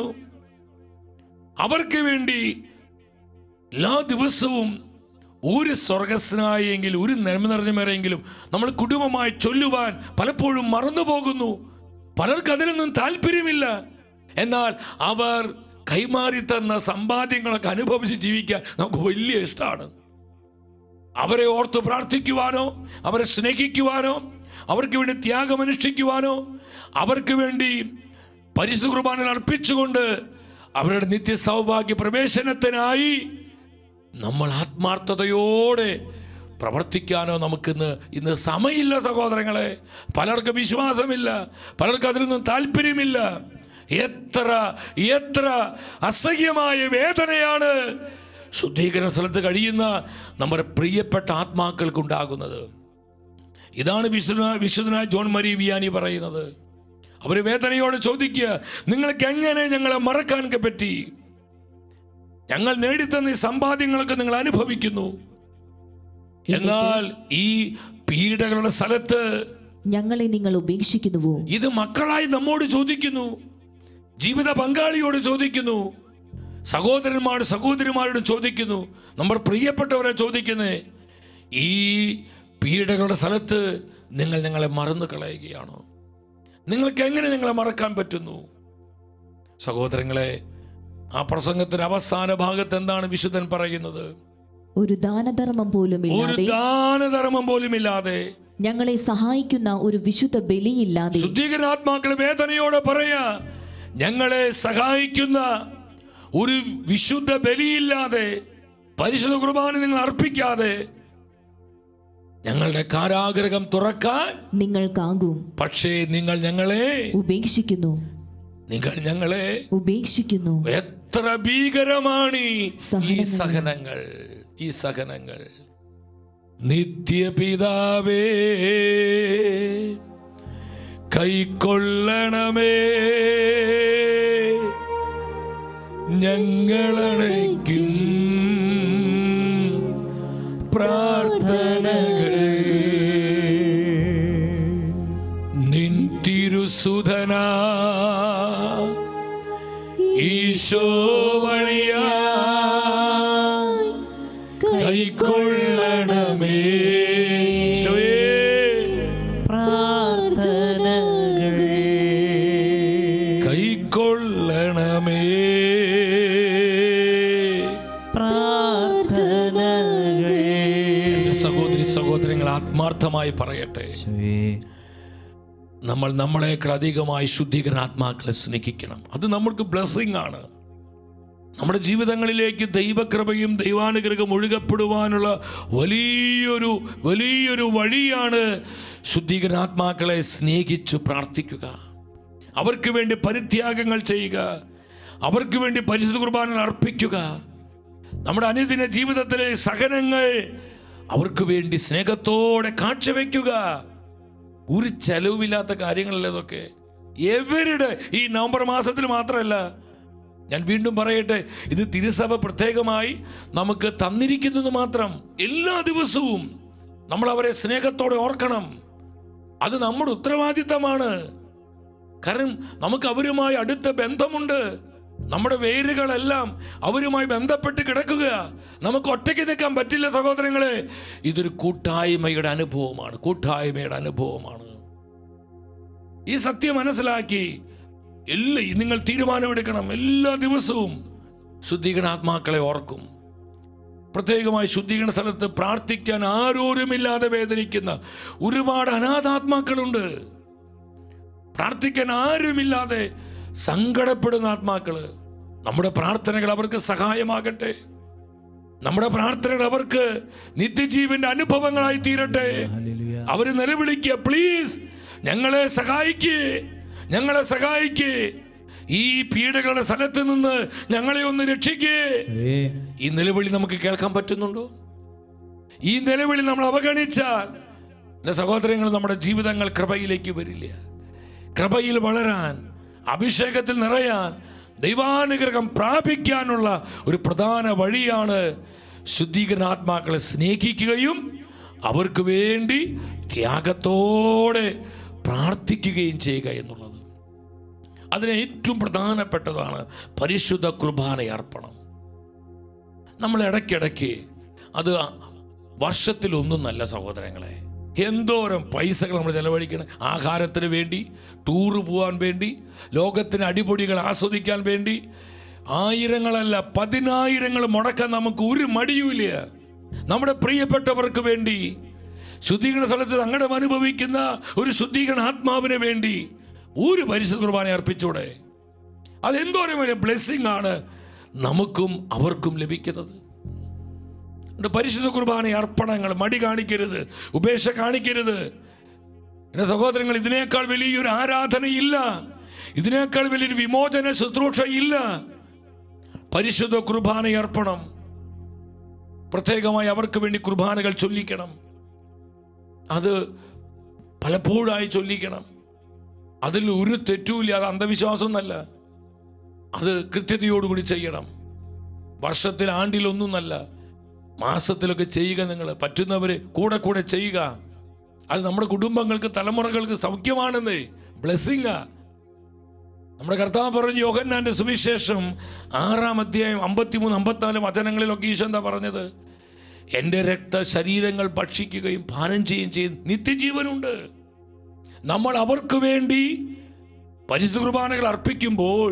അവർക്ക് വേണ്ടി എല്ലാ ദിവസവും ഒരു സ്വർഗസ്നായെങ്കിൽ ഒരു നന്മ നിറഞ്ഞ മേരെങ്കിലും നമ്മൾ കുടുംബമായി ചൊല്ലുവാൻ പലപ്പോഴും മറന്നു പോകുന്നു പലർക്ക് അതിനൊന്നും താല്പര്യമില്ല എന്നാൽ അവർ കൈമാറി തന്ന സമ്പാദ്യങ്ങളൊക്കെ അനുഭവിച്ച് ജീവിക്കാൻ നമുക്ക് വലിയ ഇഷ്ടമാണ് അവരെ ഓർത്ത് പ്രാർത്ഥിക്കുവാനോ അവരെ സ്നേഹിക്കുവാനോ അവർക്ക് വേണ്ടി ത്യാഗമനുഷ്ഠിക്കുവാനോ അവർക്ക് വേണ്ടി പരിശുദ്ധ കുർബാന അർപ്പിച്ചുകൊണ്ട് അവരുടെ നിത്യ സൗഭാഗ്യ പ്രവേശനത്തിനായി നമ്മൾ ആത്മാർത്ഥതയോടെ പ്രവർത്തിക്കാനോ നമുക്കിന്ന് ഇന്ന് സമയമില്ല സഹോദരങ്ങളെ പലർക്കും വിശ്വാസമില്ല പലർക്കും അതിലൊന്നും താല്പര്യമില്ല എത്ര എത്ര അസഹ്യമായ വേദനയാണ് ശുദ്ധീകരണ സ്ഥലത്ത് കഴിയുന്ന നമ്മുടെ പ്രിയപ്പെട്ട ആത്മാക്കൾക്കുണ്ടാകുന്നത് ഇതാണ് വിശുദ്ധ വിശുദ്ധനായ ജോൺ മരി വിയാനി പറയുന്നത് അവർ വേദനയോടെ ചോദിക്കുക നിങ്ങൾക്ക് എങ്ങനെ ഞങ്ങളെ മറക്കാൻ പറ്റി ഞങ്ങൾ നേടിത്തന്ന ഈ സമ്പാദ്യങ്ങളൊക്കെ നിങ്ങൾ അനുഭവിക്കുന്നു എന്നാൽ ഈ പീഡകളുടെ സ്ഥലത്ത് ഞങ്ങളെ നിങ്ങൾ ഉപേക്ഷിക്കുന്നുവോ ഇത് മക്കളായി നമ്മോട് ചോദിക്കുന്നു ജീവിത പങ്കാളിയോട് ചോദിക്കുന്നു സഹോദരന്മാർ സഹോദരിമാരോട് ചോദിക്കുന്നു നമ്മുടെ പ്രിയപ്പെട്ടവരെ ചോദിക്കുന്നേ ഈ പീഡകളുടെ സ്ഥലത്ത് നിങ്ങൾ ഞങ്ങളെ മറന്നു കളയുകയാണോ നിങ്ങൾക്ക് എങ്ങനെ ഞങ്ങളെ മറക്കാൻ പറ്റുന്നു സഹോദരങ്ങളെ ആ പ്രസംഗത്തിന്റെ അവസാന ഭാഗത്ത് എന്താണ് വിശുദ്ധൻ പറയുന്നത് ഒരു ദാനധർമ്മം പോലും ഒരു ഇല്ലാതെ ദാനധർമ്മം പോലും ഇല്ലാതെ ഞങ്ങളെ സഹായിക്കുന്ന ഒരു വിശുദ്ധ ബലിയില്ലാതെ ശുദ്ധീകരണാത്മാക്കൾ വേദനയോടെ പറയാ ഞങ്ങളെ സഹായിക്കുന്ന ഒരു വിശുദ്ധ ബലിയില്ലാതെ പരിശുദ്ധ കുർബാന നിങ്ങൾ അർപ്പിക്കാതെ ഞങ്ങളുടെ കാരാഗ്രഹം തുറക്കാൻ നിങ്ങൾക്കാകും പക്ഷേ നിങ്ങൾ ഞങ്ങളെ ഉപേക്ഷിക്കുന്നു നിങ്ങൾ ഞങ്ങളെ ഉപേക്ഷിക്കുന്നു എത്ര ഭീകരമാണ് ഈ- ഈ സഹനങ്ങൾ. സഹനങ്ങൾ ഈ സഹനങ്ങൾ നിത്യപിതാവേ കൈക്കൊള്ളണമേ ഞങ്ങളണയ്ക്കും പ്രാർത്ഥനകൾ നിൻ തിരുസുധനാ ഈശോ വഴിയാ കൈക്കൊള്ളണമേ ഈശോയേ, കൈക്കൊള്ളണമേ എന്റെ സഹോദരി സഹോദരങ്ങൾ ആത്മാർത്ഥമായി പറയട്ടെ നമ്മൾ നമ്മളെക്കാൾ അധികമായി ശുദ്ധീകരണ ആത്മാക്കളെ സ്നേഹിക്കണം അത് നമ്മൾക്ക് ബ്ലെസ്സിങ് ആണ് നമ്മുടെ ജീവിതങ്ങളിലേക്ക് ദൈവകൃപയും ദൈവാനുഗ്രഹം ഒഴുകപ്പെടുവാനുള്ള വലിയൊരു വലിയൊരു വഴിയാണ് ശുദ്ധീകരണ ആത്മാക്കളെ സ്നേഹിച്ചു പ്രാർത്ഥിക്കുക അവർക്ക് വേണ്ടി പരിത്യാഗങ്ങൾ ചെയ്യുക അവർക്ക് വേണ്ടി പരിശുദ്ധ കുർബാന അർപ്പിക്കുക നമ്മുടെ അനുദിന ജീവിതത്തിലെ സഹനങ്ങൾ അവർക്ക് വേണ്ടി സ്നേഹത്തോടെ കാഴ്ചവെക്കുക ഒരു ചെലവുമില്ലാത്ത കാര്യങ്ങളല്ലേ ഇതൊക്കെ എവരുടെ ഈ നവംബർ മാസത്തിൽ മാത്രമല്ല ഞാൻ വീണ്ടും പറയട്ടെ ഇത് തിരുസഭ പ്രത്യേകമായി നമുക്ക് തന്നിരിക്കുന്നത് മാത്രം എല്ലാ ദിവസവും നമ്മൾ അവരെ സ്നേഹത്തോടെ ഓർക്കണം അത് നമ്മുടെ ഉത്തരവാദിത്തമാണ് കാരണം നമുക്ക് അവരുമായി അടുത്ത ബന്ധമുണ്ട് നമ്മുടെ വേരുകളെല്ലാം അവരുമായി ബന്ധപ്പെട്ട് കിടക്കുക നമുക്ക് ഒറ്റയ്ക്ക് നിൽക്കാൻ പറ്റില്ല സഹോദരങ്ങളെ ഇതൊരു കൂട്ടായ്മയുടെ അനുഭവമാണ് കൂട്ടായ്മയുടെ അനുഭവമാണ് ഈ സത്യം മനസ്സിലാക്കി എല്ലാ നിങ്ങൾ തീരുമാനമെടുക്കണം എല്ലാ ദിവസവും ശുദ്ധീകരണാത്മാക്കളെ ഓർക്കും പ്രത്യേകമായി ശുദ്ധീകരണ സ്ഥലത്ത് പ്രാർത്ഥിക്കാൻ ആരോരുമില്ലാതെ വേദനിക്കുന്ന ഒരുപാട് അനാഥാത്മാക്കളുണ്ട് പ്രാർത്ഥിക്കാൻ ആരുമില്ലാതെ സങ്കടപ്പെടുന്ന ആത്മാക്കള് നമ്മുടെ പ്രാർത്ഥനകൾ അവർക്ക് സഹായമാകട്ടെ നമ്മുടെ പ്രാർത്ഥനകൾ അവർക്ക് നിത്യജീവന്റെ അനുഭവങ്ങളായി തീരട്ടെ ഹല്ലേലൂയ അവര് നിലവിളിക്കുക പ്ലീസ് ഞങ്ങളെ സഹായിക്കേ ഞങ്ങളെ സഹായിക്കേ ഈ പീഡകളുടെ സ്ഥലത്ത് നിന്ന് ഞങ്ങളെ ഒന്ന് രക്ഷിക്കേ ആമേൻ ഈ നിലവിളി നമുക്ക് കേൾക്കാൻ പറ്റുന്നുണ്ടോ ഈ നിലവിളി നമ്മൾ അവഗണിച്ചാൽ എൻ്റെ സഹോദരങ്ങൾ നമ്മുടെ ജീവിതങ്ങൾ കൃപയിലേക്ക് വരില്ല കൃപയിൽ വളരാൻ അഭിഷേകത്തിൽ നിറയാൻ ദൈവാനുഗ്രഹം പ്രാപിക്കാനുള്ള ഒരു പ്രധാന വഴിയാണ് ശുദ്ധീകരണാത്മാക്കളെ സ്നേഹിക്കുകയും അവർക്ക് വേണ്ടി ത്യാഗത്തോടെ പ്രാർത്ഥിക്കുകയും ചെയ്യുക എന്നുള്ളത് അതിന് ഏറ്റവും പ്രധാനപ്പെട്ടതാണ് പരിശുദ്ധ കുർബാന അർപ്പണം നമ്മൾ ഇടയ്ക്കിടയ്ക്ക് അത് വർഷത്തിലൊന്നും നല്ല സഹോദരങ്ങളെ എന്തോരം പൈസകൾ നമ്മൾ ചെലവഴിക്കണം ആഹാരത്തിന് വേണ്ടി ടൂറ് പോകാൻ വേണ്ടി ലോകത്തിന് അടിപൊളികൾ ആസ്വദിക്കാൻ വേണ്ടി ആയിരങ്ങളല്ല പതിനായിരങ്ങൾ മുടക്കാൻ നമുക്ക് ഒരു മടിയുമില്ല നമ്മുടെ പ്രിയപ്പെട്ടവർക്ക് വേണ്ടി ശുദ്ധീകരണ സ്ഥലത്ത് സങ്കടം അനുഭവിക്കുന്ന ഒരു ശുദ്ധീകരണ ആത്മാവിന് വേണ്ടി ഒരു പരിശുദ്ധ കുർബാന അർപ്പിച്ചൂടെ അതെന്തോരം വലിയ ബ്ലെസ്സിങ് ആണ് നമുക്കും അവർക്കും ലഭിക്കുന്നത് ഉണ്ട് പരിശുദ്ധ കുർബാന അർപ്പണങ്ങൾ മടി കാണിക്കരുത് ഉപേക്ഷ കാണിക്കരുത് എൻ്റെ സഹോദരങ്ങൾ ഇതിനേക്കാൾ വലിയൊരു ആരാധനയില്ല ഇതിനേക്കാൾ വലിയൊരു വിമോചന ശുശ്രൂഷ ഇല്ല പരിശുദ്ധ കുർബാന അർപ്പണം പ്രത്യേകമായി അവർക്ക് വേണ്ടി കുർബാനകൾ ചൊല്ലിക്കണം അത് പലപ്പോഴായി ചൊല്ലിക്കണം അതിൽ ഒരു തെറ്റുമില്ല അത് അന്ധവിശ്വാസം എന്നല്ല അത് കൃത്യതയോടുകൂടി ചെയ്യണം വർഷത്തിൽ ആണ്ടിലൊന്നും നല്ല മാസത്തിലൊക്കെ ചെയ്യുക നിങ്ങൾ പറ്റുന്നവർ കൂടെ കൂടെ ചെയ്യുക അത് നമ്മുടെ കുടുംബങ്ങൾക്ക് തലമുറകൾക്ക് സൗഖ്യമാണെന്നേ ബ്ലെസ്സിങ്ങാ നമ്മുടെ കർത്താവ് പറഞ്ഞു യോഹന്നാന്റെ സുവിശേഷം ആറാം അധ്യായം അമ്പത്തിമൂന്ന് അമ്പത്തിനാല് വചനങ്ങളിലൊക്കെ ഈശോ എന്താ പറഞ്ഞത് എൻ്റെ രക്ത ശരീരങ്ങൾ ഭക്ഷിക്കുകയും പാനം ചെയ്യുകയും ചെയ്യും നിത്യജീവനുണ്ട് നമ്മൾ അവർക്ക് വേണ്ടി പരിശുദ്ധ കുർബാനകൾ അർപ്പിക്കുമ്പോൾ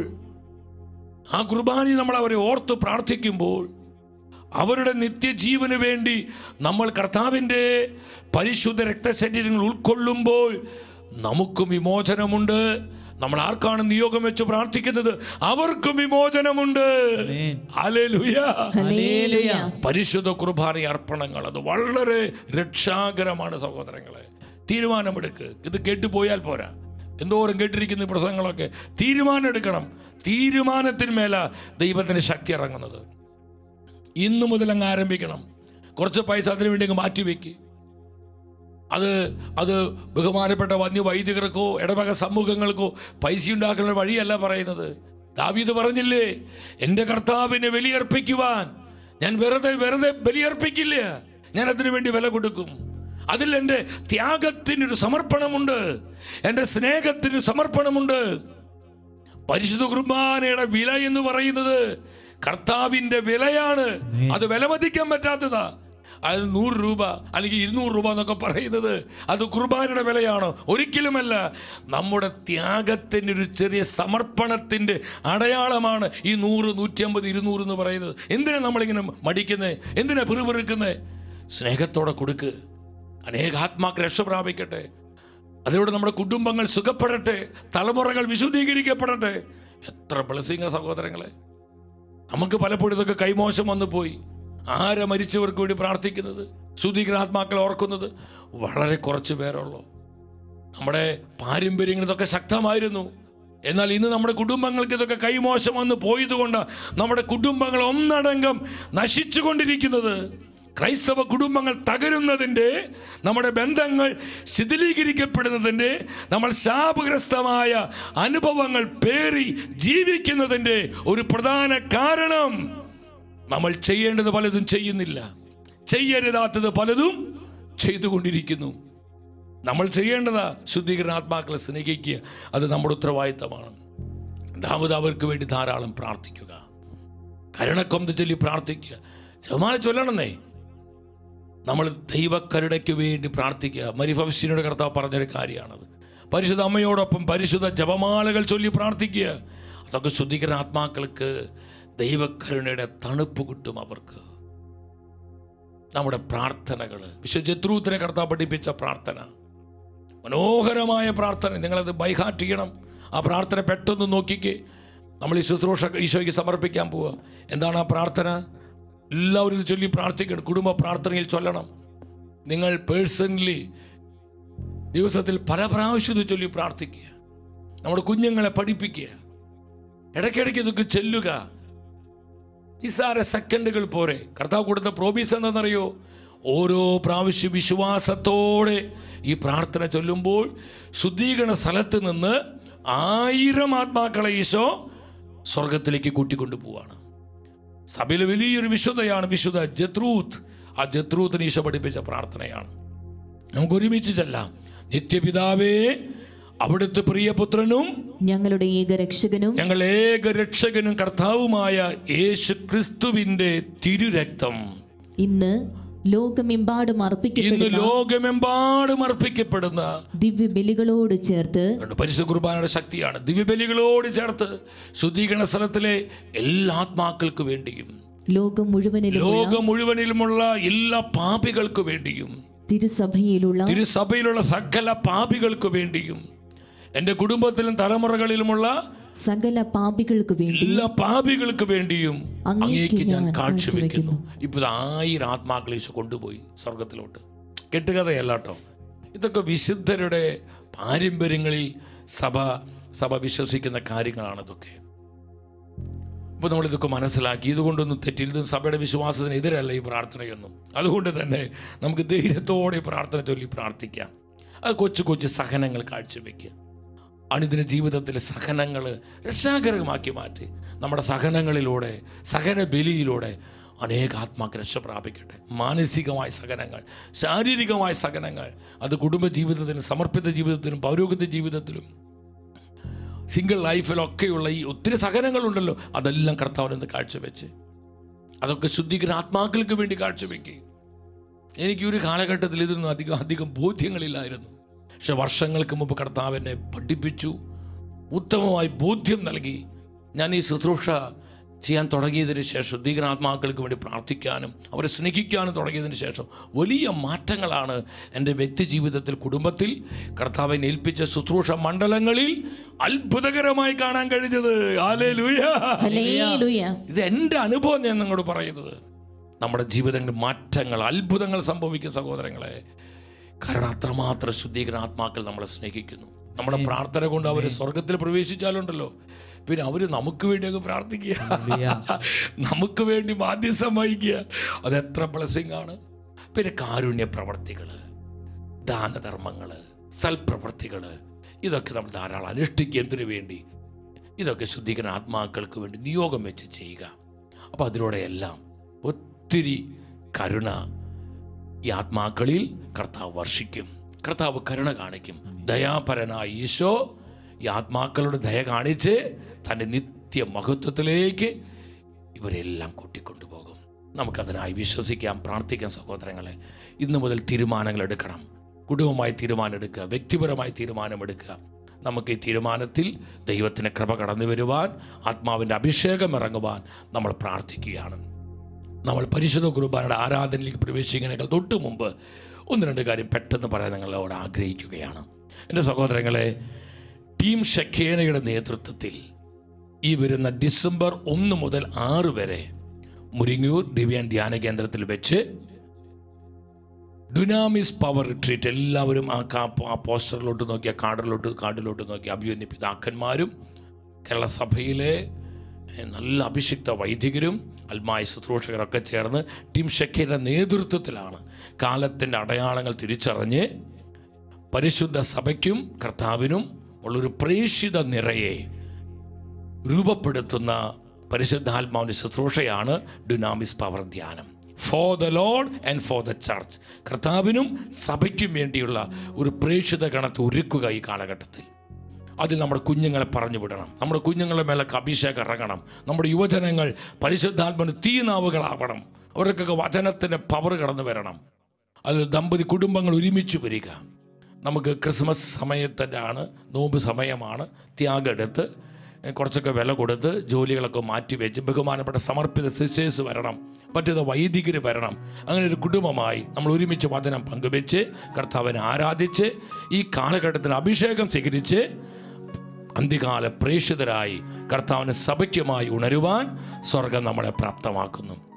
ആ കുർബാനയിൽ നമ്മൾ അവരെ ഓർത്ത് പ്രാർത്ഥിക്കുമ്പോൾ അവരുടെ നിത്യജീവന് വേണ്ടി നമ്മൾ കർത്താവിൻ്റെ പരിശുദ്ധ രക്തശരീരങ്ങൾ ഉൾക്കൊള്ളുമ്പോൾ നമുക്കും വിമോചനമുണ്ട് നമ്മൾ ആർക്കാണ് നിയോഗം വെച്ച് പ്രാർത്ഥിക്കുന്നത് അവർക്കും വിമോചനമുണ്ട് ആമേൻ ഹല്ലേലൂയ ഹല്ലേലൂയ പരിശുദ്ധ കുർബാന അർപ്പണങ്ങൾ അത് വളരെ രക്ഷാകരമാണ് സഹോദരങ്ങളെ തീരുമാനമെടുക്ക് ഇത് കേട്ടുപോയാൽ പോരാ എന്തോരം കേട്ടിരിക്കുന്ന ഈ പ്രസംഗങ്ങളൊക്കെ തീരുമാനം എടുക്കണം തീരുമാനത്തിന് മേല ദൈവത്തിന് ശക്തി ഇറങ്ങുന്നത് ഇന്നു മുതൽ അങ്ങ് ആരംഭിക്കണം കുറച്ച് പൈസ അതിനു വേണ്ടി അങ്ങ് മാറ്റിവെക്ക് അത് അത് ബഹുമാനപ്പെട്ട വന്യ വൈദികർക്കോ ഇടവക സമൂഹങ്ങൾക്കോ പൈസ ഉണ്ടാക്കുന്ന വഴിയല്ല പറയുന്നത് ദാവീദ് പറഞ്ഞില്ലേ എൻ്റെ കർത്താവിനെ ബലിയർപ്പിക്കുവാൻ ഞാൻ വെറുതെ വെറുതെ ബലിയർപ്പിക്കില്ല ഞാൻ അതിനു വേണ്ടി വില കൊടുക്കും അതിൽ എൻ്റെ ത്യാഗത്തിനൊരു സമർപ്പണമുണ്ട് എൻ്റെ സ്നേഹത്തിന് സമർപ്പണമുണ്ട് പരിശുദ്ധ കുർബാനയുടെ വില എന്ന് പറയുന്നത് കർത്താവിന്റെ വിലയാണ് അത് വിലമതിക്കാൻ പറ്റാത്തതാ അത് നൂറ് രൂപ അല്ലെങ്കിൽ ഇരുന്നൂറ് രൂപ എന്നൊക്കെ പറയുന്നത് അത് കുർബാനയുടെ വിലയാണോ ഒരിക്കലുമല്ല നമ്മുടെ ത്യാഗത്തിൻ്റെ ഒരു ചെറിയ സമർപ്പണത്തിൻ്റെ അടയാളമാണ് ഈ നൂറ് നൂറ്റമ്പത് ഇരുന്നൂറ് എന്ന് പറയുന്നത് എന്തിനാ നമ്മളിങ്ങനെ മടിക്കുന്നത് എന്തിനാ പിറുപിറുക്കുന്നത് സ്നേഹത്തോടെ കൊടുക്ക് അനേക ആത്മാക്കൾ രക്ഷ പ്രാപിക്കട്ടെ അതിലൂടെ നമ്മുടെ കുടുംബങ്ങൾ സുഖപ്പെടട്ടെ തലമുറകൾ വിശുദ്ധീകരിക്കപ്പെടട്ടെ എത്ര ബ്ലസ്സിംഗ സഹോദരങ്ങളെ നമുക്ക് പലപ്പോഴും ഇതൊക്കെ കൈമോശം വന്നു പോയി ആരെ മരിച്ചവർക്ക് വേണ്ടി പ്രാർത്ഥിക്കുന്നത് ശുദ്ധീകരണ ആത്മാക്കളെ ഓർക്കുന്നത് വളരെ കുറച്ച് പേരുള്ളൂ നമ്മുടെ പാരമ്പര്യങ്ങൾ ഇതൊക്കെ ശക്തമായിരുന്നു എന്നാൽ ഇന്ന് നമ്മുടെ കുടുംബങ്ങൾക്ക് ഇതൊക്കെ കൈമോശം വന്ന് പോയതുകൊണ്ട് നമ്മുടെ കുടുംബങ്ങൾ ഒന്നടങ്കം നശിച്ചുകൊണ്ടിരിക്കുന്നത് ക്രൈസ്തവ കുടുംബങ്ങൾ തകരുന്നതിൻ്റെ നമ്മുടെ ബന്ധങ്ങൾ ശിഥിലീകരിക്കപ്പെടുന്നതിൻ്റെ നമ്മൾ ശാപഗ്രസ്തമായ അനുഭവങ്ങൾ പേറി ജീവിക്കുന്നതിൻ്റെ ഒരു പ്രധാന കാരണം നമ്മൾ ചെയ്യേണ്ടത് പലതും ചെയ്യുന്നില്ല ചെയ്യരുതാത്തത് പലതും ചെയ്തുകൊണ്ടിരിക്കുന്നു നമ്മൾ ചെയ്യേണ്ടതാ ശുദ്ധീകരണ ആത്മാക്കളെ സ്നേഹിക്കുക അത് നമ്മുടെ ഉത്തരവാദിത്തമാണ് രണ്ടാമത് അവർക്ക് വേണ്ടി ധാരാളം പ്രാർത്ഥിക്കുക കരുണക്കൊന്ത് ചൊല്ലി പ്രാർത്ഥിക്കുക ശതമാനം ചൊല്ലണമെന്നേ നമ്മൾ ദൈവക്കരുണയ്ക്ക് വേണ്ടി പ്രാർത്ഥിക്കുക മരിഫസിനോട് കർത്താവ് പറഞ്ഞൊരു കാര്യമാണത് പരിശുദ്ധ അമ്മയോടൊപ്പം പരിശുദ്ധ ജപമാലകൾ ചൊല്ലി പ്രാർത്ഥിക്കുക അതൊക്കെ ശുദ്ധീകരണ ആത്മാക്കൾക്ക് ദൈവക്കരുണയുടെ തണുപ്പ് കിട്ടും അവർക്ക് നമ്മുടെ പ്രാർത്ഥനകൾ വിശ്വജത്രൂത്തിനെ കർത്താവ് പഠിപ്പിച്ച പ്രാർത്ഥന മനോഹരമായ പ്രാർത്ഥന നിങ്ങളത് ബൈഹാറ്റ് ചെയ്യണം ആ പ്രാർത്ഥന പെട്ടെന്ന് നോക്കിക്കേ നമ്മൾ ഈ ശുശ്രൂഷ ഈശോയ്ക്ക് സമർപ്പിക്കാൻ പോവുക എന്താണ് ആ പ്രാർത്ഥന എല്ലാവരും ഇത് ചൊല്ലി പ്രാർത്ഥിക്കണം കുടുംബ പ്രാർത്ഥനയിൽ ചൊല്ലണം നിങ്ങൾ പേഴ്സണലി ദിവസത്തിൽ പല പ്രാവശ്യം ഇത് ചൊല്ലി പ്രാർത്ഥിക്കുക നമ്മുടെ കുഞ്ഞുങ്ങളെ പഠിപ്പിക്കുക ഇടയ്ക്കിടയ്ക്ക് ഇതൊക്കെ ചെല്ലുക നിസാര സെക്കൻഡുകൾ പോരെ കർത്താവ് കൊടുത്ത പ്രോമിസ് എന്താണെന്നറിയോ ഓരോ പ്രാവശ്യം വിശ്വാസത്തോടെ ഈ പ്രാർത്ഥന ചൊല്ലുമ്പോൾ ശുദ്ധീകരണ സ്ഥലത്ത് നിന്ന് ആയിരം ആത്മാക്കളെ ഈശോ സ്വർഗത്തിലേക്ക് കൂട്ടിക്കൊണ്ടു പോവാണ് സഭയിൽ വലിയൊരു വിശുദ്ധയാണ് വിശുദ്ധ ജത്രൂത്ത് ആ ജത്രൂത്തിന് ഈശോ പഠിപ്പിച്ച പ്രാർത്ഥനയാണ് നമുക്ക് ഒരുമിച്ച് ചെല്ലാം നിത്യപിതാവേ അവിടുത്തെ പ്രിയപുത്രനും ഞങ്ങളുടെ ഏക രക്ഷകനും ഞങ്ങൾ ഏക രക്ഷകനും കർത്താവുമായ യേശു ക്രിസ്തുവിന്റെ തിരുരക്തം ഇന്ന് ലോകമെമ്പാടും ഇന്ന് അർപ്പിക്കപ്പെടുന്ന ലോകമെമ്പാടും അർപ്പിക്കപ്പെടുന്ന ദിവ്യ ബലികളോട് ചേർത്ത് കണ്ടോ, പരിശുദ്ധ കുർബാനയുടെ ശക്തിയാണ് ദിവ്യബലികളോട് ചേർത്ത് ശുദ്ധീകരണ സ്ഥലത്തിലെ എല്ലാ ആത്മാക്കൾക്ക് വേണ്ടിയും ലോകം മുഴുവനിലുമുള്ള ലോകം മുഴുവനിലുമുള്ള എല്ലാ പാപികൾക്ക് വേണ്ടിയും തിരുസഭയിലുള്ള തിരുസഭയിലുള്ള സകല പാപികൾക്ക് വേണ്ടിയും എൻ്റെ കുടുംബത്തിലും തലമുറകളിലുമുള്ള സകല പാപികൾക്ക് വേണ്ടി എല്ലാ പാപികൾക്ക് വേണ്ടിയും അങ്ങേക്ക് ഞാൻ ഞാൻ കാഴ്ചവെക്കുന്നു ഇപ്പൊ ഇത് ആയിരം ആത്മാക്കൾ ഈശോ കൊണ്ടുപോയി സ്വർഗത്തിലോട്ട് കെട്ടുകഥയല്ല കേട്ടോ ഇതൊക്കെ വിശുദ്ധരുടെ പാരമ്പര്യങ്ങളിൽ സഭ സഭ വിശ്വസിക്കുന്ന കാര്യങ്ങളാണ് ഇതൊക്കെ അപ്പോൾ നമ്മൾ ഇതൊക്കെ മനസ്സിലാക്കി ഇതുകൊണ്ടൊന്നും തെറ്റില്ല ഇത് സഭയുടെ വിശ്വാസത്തിന് എതിരല്ല ഈ പ്രാർത്ഥനയൊന്നും അതുകൊണ്ട് തന്നെ നമുക്ക് ധൈര്യത്തോടെ ഈ പ്രാർത്ഥന ചൊല്ലി പ്രാർത്ഥിക്കാം അത് കൊച്ചു കൊച്ചു സഹനങ്ങൾ കാഴ്ചവെക്കുക അനുദിന ജീവിതത്തിലെ സഹനങ്ങൾ രക്ഷാകരമാക്കി മാറ്റി നമ്മുടെ സഹനങ്ങളിലൂടെ സഹന ബലിയിലൂടെ അനേക ആത്മാക്ക് രക്ഷ പ്രാപിക്കട്ടെ മാനസികമായ സഹനങ്ങൾ ശാരീരികമായ സഹനങ്ങൾ അത് കുടുംബ ജീവിതത്തിനും സമർപ്പിത ജീവിതത്തിനും പൗരോഹിത്യ ജീവിതത്തിലും സിംഗിൾ ലൈഫിലൊക്കെയുള്ള ഈ ഒത്തിരി സഹനങ്ങളുണ്ടല്ലോ അതെല്ലാം കർത്താവിനെന്ന് കാഴ്ചവെച്ച് അതൊക്കെ ശുദ്ധീകരണ ആത്മാക്കൾക്ക് വേണ്ടി കാഴ്ചവെക്കുക എനിക്ക് ഈ ഒരു കാലഘട്ടത്തിൽ ഇതൊന്നും അധികം അധികം ബോധ്യങ്ങളില്ലായിരുന്നു പക്ഷെ വർഷങ്ങൾക്ക് മുമ്പ് കർത്താവ് എന്നെ പഠിപ്പിച്ചു ഉത്തമമായി ബോധ്യം നൽകി ഞാൻ ഈ ശുശ്രൂഷ ചെയ്യാൻ തുടങ്ങിയതിന് ശേഷം ശുദ്ധീകരണ ആത്മാക്കൾക്ക് വേണ്ടി പ്രാർത്ഥിക്കാനും അവരെ സ്നേഹിക്കാനും തുടങ്ങിയതിന് ശേഷം വലിയ മാറ്റങ്ങളാണ് എൻ്റെ വ്യക്തി ജീവിതത്തിൽ കുടുംബത്തിൽ കർത്താവിനെ ഏൽപ്പിച്ച ശുശ്രൂഷ മണ്ഡലങ്ങളിൽ അത്ഭുതകരമായി കാണാൻ കഴിഞ്ഞത് ഹല്ലേലൂയ ഹല്ലേലൂയ ഇത് എൻ്റെ അനുഭവം ഞാൻ നിങ്ങളോട് പറയുന്നത് നമ്മുടെ ജീവിതങ്ങളിൽ മാറ്റങ്ങൾ അത്ഭുതങ്ങൾ സംഭവിക്കും സഹോദരങ്ങളെ കാരണം അത്രമാത്രം ശുദ്ധീകരണ ആത്മാക്കൾ നമ്മളെ സ്നേഹിക്കുന്നു നമ്മുടെ പ്രാർത്ഥന കൊണ്ട് അവർ സ്വർഗത്തിൽ പ്രവേശിച്ചാലുണ്ടല്ലോ പിന്നെ അവർ നമുക്ക് വേണ്ടി അങ്ങ് പ്രാർത്ഥിക്കുക ഹല്ലേലൂയ. നമുക്ക് വേണ്ടി മാധ്യസ്ഥം വഹിക്കുക അത് എത്ര ബ്ലസ്സിംഗ് ആണ് പിന്നെ കാരുണ്യ പ്രവർത്തികൾ ദാനധർമ്മങ്ങൾ സൽപ്രവർത്തികൾ ഇതൊക്കെ നമ്മൾ ധാരാളം അനുഷ്ഠിക്കുക എന്തിനു വേണ്ടി ഇതൊക്കെ ശുദ്ധീകരണ ആത്മാക്കൾക്ക് വേണ്ടി നിയോഗം വെച്ച് ചെയ്യുക അപ്പോൾ അതിലൂടെ എല്ലാം ഒത്തിരി കരുണ ഈ ആത്മാക്കളിൽ കർത്താവ് വർഷിക്കും കർത്താവ് കരുണ കാണിക്കും ദയാപരനായ ഈശോ ഈ ആത്മാക്കളുടെ ദയ കാണിച്ച് തൻ്റെ നിത്യ മഹത്വത്തിലേക്ക് ഇവരെല്ലാം കൂട്ടിക്കൊണ്ടുപോകും നമുക്കതിനായി വിശ്വസിക്കാം പ്രാർത്ഥിക്കാം സഹോദരങ്ങളെ ഇന്നു മുതൽ തീരുമാനങ്ങൾ എടുക്കണം കുടുംബമായി തീരുമാനം എടുക്കുക വ്യക്തിപരമായി തീരുമാനമെടുക്കുക നമുക്ക് ഈ തീരുമാനത്തിൽ ദൈവത്തിൻ്റെ കൃപ കടന്നു വരുവാൻ ആത്മാവിൻ്റെ അഭിഷേകം ഇറങ്ങുവാൻ നമ്മൾ പ്രാർത്ഥിക്കുകയാണ് നമ്മൾ പരിശുദ്ധ കുർബാനയുടെ ആരാധനയിലേക്ക് പ്രവേശിക്കുന്നതിനേക്കാൾ തൊട്ട് മുമ്പ് ഒന്ന് രണ്ട് കാര്യം പെട്ടെന്ന് പറയാൻ നിങ്ങളോട് ആഗ്രഹിക്കുകയാണ് എൻ്റെ സഹോദരങ്ങളെ ടീം ഷഖേനയുടെ നേതൃത്വത്തിൽ ഈ വരുന്ന ഡിസംബർ ഒന്ന് മുതൽ ആറ് വരെ മുരിങ്ങൂർ ദിവ്യാൻ ധ്യാന കേന്ദ്രത്തിൽ വെച്ച് ഡുനാമിസ് പവർ റിട്രീറ്റ് എല്ലാവരും ആ കാ ആ പോസ്റ്ററിലോട്ട് നോക്കി ആ കാർഡിലോട്ട് കാർഡിലോട്ട് നോക്കി അഭിയന്യ പിതാക്കന്മാരും കേരള സഭയിലെ ഏഹ്, നല്ല അഭിഷിക്ത വൈദികരും അൽമായ ശുശ്രൂഷകരൊക്കെ ചേർന്ന് ടീം ഷക്കീൻ്റെ നേതൃത്വത്തിലാണ് കാലത്തിൻ്റെ അടയാളങ്ങൾ തിരിച്ചറിഞ്ഞ് പരിശുദ്ധ സഭയ്ക്കും കർത്താവിനും ഉള്ളൊരു പ്രേഷിത നിറയെ രൂപപ്പെടുത്തുന്ന പരിശുദ്ധാത്മാവിൻ്റെ ശുശ്രൂഷയാണ് ഡുനാമിസ് പവർ ധ്യാനം for the lord and for the church കർത്താവിനും സഭയ്ക്കും വേണ്ടിയുള്ള ഒരു പ്രേക്ഷിത ഗണത്തെ ഒരുക്കുക ഈ കാലഘട്ടത്തിൽ അതിൽ നമ്മുടെ കുഞ്ഞുങ്ങളെ പറഞ്ഞു വിടണം നമ്മുടെ കുഞ്ഞുങ്ങളുടെ മേലൊക്കെ അഭിഷേകം ഇറങ്ങണം നമ്മുടെ യുവജനങ്ങൾ പരിശുദ്ധാത്മന് തീനാവുകളാവണം അവർക്കൊക്കെ വചനത്തിൻ്റെ പവർ കടന്നു വരണം അതിൽ ദമ്പതി കുടുംബങ്ങൾ ഒരുമിച്ച് വരിക നമുക്ക് ക്രിസ്മസ് സമയത്തിൻ്റെ നോമ്പ് സമയമാണ് ത്യാഗം എടുത്ത് കുറച്ചൊക്കെ വില കൊടുത്ത് ജോലികളൊക്കെ മാറ്റി വെച്ച് ബഹുമാനപ്പെട്ട സമർപ്പിത സിസ്റ്റേഴ്സ് വരണം പറ്റുന്ന വൈദികർ വരണം അങ്ങനെ ഒരു കുടുംബമായി നമ്മൾ ഒരുമിച്ച് വചനം പങ്കുവെച്ച് കർത്താവിനെ ആരാധിച്ച് ഈ കാലഘട്ടത്തിൽ അഭിഷേകം സ്വീകരിച്ച് അന്ത്യകാല പ്രേക്ഷിതരായി കർത്താവിന് സഭയ്ക്കുമായി ഉണരുവാൻ സ്വർഗം നമ്മളെ പ്രാപ്തമാക്കുന്നു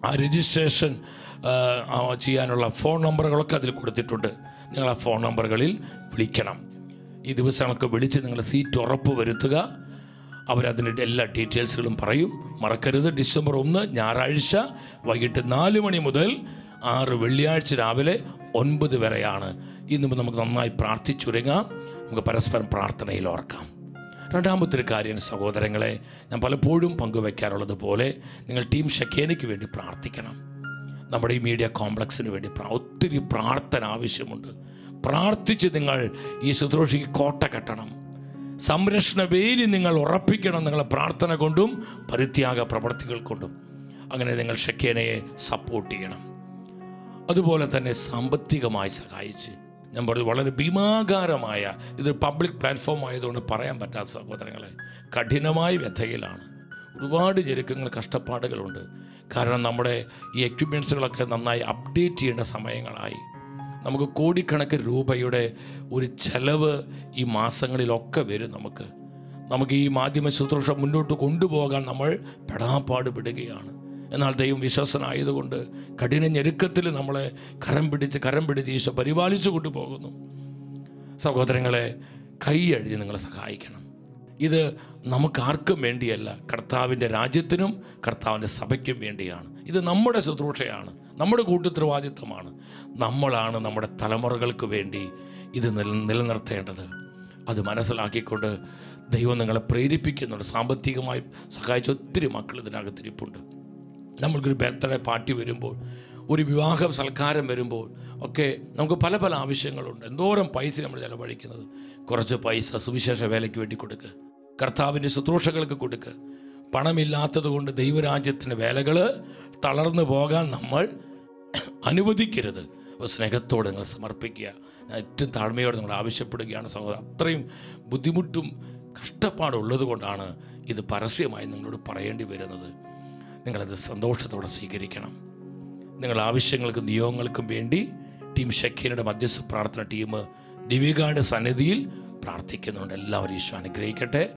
ആ രജിസ്ട്രേഷൻ ആ, ആ, ചെയ്യാനുള്ള ഫോൺ നമ്പറുകളൊക്കെ അതിൽ കൊടുത്തിട്ടുണ്ട് നിങ്ങൾ ആ ഫോൺ നമ്പറുകളിൽ വിളിക്കണം ഈ ദിവസങ്ങളൊക്കെ വിളിച്ച് നിങ്ങൾ സീറ്റ് ഉറപ്പ് വരുത്തുക അവരതിൻ്റെ എല്ലാ ഡീറ്റെയിൽസുകളും പറയും മറക്കരുത് ഡിസംബർ ഒന്ന് ഞായറാഴ്ച വൈകിട്ട് നാല് മണി മുതൽ ആറ് വെള്ളിയാഴ്ച രാവിലെ ഒൻപത് വരെയാണ് ഇന്ന് നമുക്ക് നന്നായി പ്രാർത്ഥിച്ചുരങ്ങാം നമുക്ക് പരസ്പരം പ്രാർത്ഥനയിൽ ഓർക്കാം രണ്ടാമത്തെ ഒരു കാര്യം സഹോദരങ്ങളെ ഞാൻ പലപ്പോഴും പങ്കുവയ്ക്കാറുള്ളത് പോലെ നിങ്ങൾ ടീം ഷക്കേനയ്ക്ക് വേണ്ടി പ്രാർത്ഥിക്കണം നമ്മുടെ ഈ മീഡിയ കോംപ്ലക്സിന് വേണ്ടി പ്രാ- ഒത്തിരി പ്രാർത്ഥന ആവശ്യമുണ്ട് പ്രാർത്ഥിച്ച് നിങ്ങൾ ഈ ശുശ്രൂഷയ്ക്ക് കോട്ട കെട്ടണം സംരക്ഷണ വേലി നിങ്ങൾ ഉറപ്പിക്കണം നിങ്ങളെ പ്രാർത്ഥന കൊണ്ടും പരിത്യാഗ പ്രവർത്തികൾ കൊണ്ടും അങ്ങനെ നിങ്ങൾ ഷക്കേനയെ സപ്പോർട്ട് ചെയ്യണം അതുപോലെ തന്നെ സാമ്പത്തികമായി സഹായിച്ച് ഞാൻ പറഞ്ഞു വളരെ ഭീമാകാരമായ ഇത് പബ്ലിക് പ്ലാറ്റ്ഫോം ആയതുകൊണ്ട് പറയാൻ പറ്റാത്ത സഹോദരങ്ങളെ കഠിനമായ വ്യഥയിലാണ് ഒരുപാട് ഞെരുക്കങ്ങൾ കഷ്ടപ്പാടുകളുണ്ട് കാരണം നമ്മുടെ ഈ എക്യുപ്മെൻസുകളൊക്കെ നന്നായി അപ്ഡേറ്റ് ചെയ്യേണ്ട സമയങ്ങളായി നമുക്ക് കോടിക്കണക്കിന് രൂപയുടെ ഒരു ചെലവ് ഈ മാസങ്ങളിലൊക്കെ വരും നമുക്ക് നമുക്ക് ഈ മാധ്യമ ശുശ്രൂഷ മുന്നോട്ട് കൊണ്ടുപോകാൻ നമ്മൾ പെടാപ്പാട് പെടുകയാണ് എന്നാൽ ദൈവം വിശ്വസനായതുകൊണ്ട് കഠിന ഞെരുക്കത്തിൽ നമ്മളെ കരം പിടിച്ച് കരം പിടിച്ച് ഈശോ പരിപാലിച്ചു കൊണ്ടുപോകുന്നു സഹോദരങ്ങളെ കൈയഴിഞ്ഞ് നിങ്ങൾ സഹായിക്കണം ഇത് നമുക്കാർക്കും വേണ്ടിയല്ല കർത്താവിൻ്റെ രാജ്യത്തിനും കർത്താവിൻ്റെ സഭയ്ക്കും വേണ്ടിയാണ് ഇത് നമ്മുടെ ശുശ്രൂഷയാണ് നമ്മുടെ കൂട്ടുത്തരവാദിത്തമാണ് നമ്മളാണ് നമ്മുടെ തലമുറകൾക്ക് വേണ്ടി ഇത് നില നിലനിർത്തേണ്ടത് അത് മനസ്സിലാക്കിക്കൊണ്ട് ദൈവം നിങ്ങളെ പ്രേരിപ്പിക്കുന്നുണ്ട് സാമ്പത്തികമായി സഹായിച്ച ഒത്തിരി മക്കൾ ഇതിനകത്തിരിപ്പുണ്ട് നമ്മൾക്കൊരു ബർത്ത്ഡേ പാർട്ടി വരുമ്പോൾ ഒരു വിവാഹ സൽക്കാരം വരുമ്പോൾ ഒക്കെ നമുക്ക് പല പല ആവശ്യങ്ങളുണ്ട് എന്തോരം പൈസ നമ്മൾ ചിലവഴിക്കുന്നത് കുറച്ച് പൈസ സുവിശേഷ വേലയ്ക്ക് വേണ്ടി കൊടുക്കുക കർത്താവിൻ്റെ ശുശ്രൂഷകൾക്ക് കൊടുക്കുക പണമില്ലാത്തത് കൊണ്ട് ദൈവരാജ്യത്തിൻ്റെ വേലകൾ തളർന്നു പോകാൻ നമ്മൾ അനുവദിക്കരുത് അപ്പോൾ സ്നേഹത്തോടെ നിങ്ങൾ സമർപ്പിക്കുക ഞാൻ ഏറ്റവും താഴ്മയോടെ നിങ്ങൾ ആവശ്യപ്പെടുകയാണ് സഹോദരൻ അത്രയും ബുദ്ധിമുട്ടും കഷ്ടപ്പാടുള്ളത് കൊണ്ടാണ് ഇത് പരസ്യമായി നിങ്ങളോട് പറയേണ്ടി വരുന്നത് നിങ്ങളത് സന്തോഷത്തോടെ സ്വീകരിക്കണം നിങ്ങളുടെ ആവശ്യങ്ങൾക്കും നിയോഗങ്ങൾക്കും വേണ്ടി ടീം ഷക്കീനയുടെ മധ്യസ്ഥ പ്രാർത്ഥന ടീം ദിവികായുടെ സന്നിധിയിൽ പ്രാർത്ഥിക്കുന്നുണ്ട് എല്ലാവരും ഈശോ അനുഗ്രഹിക്കട്ടെ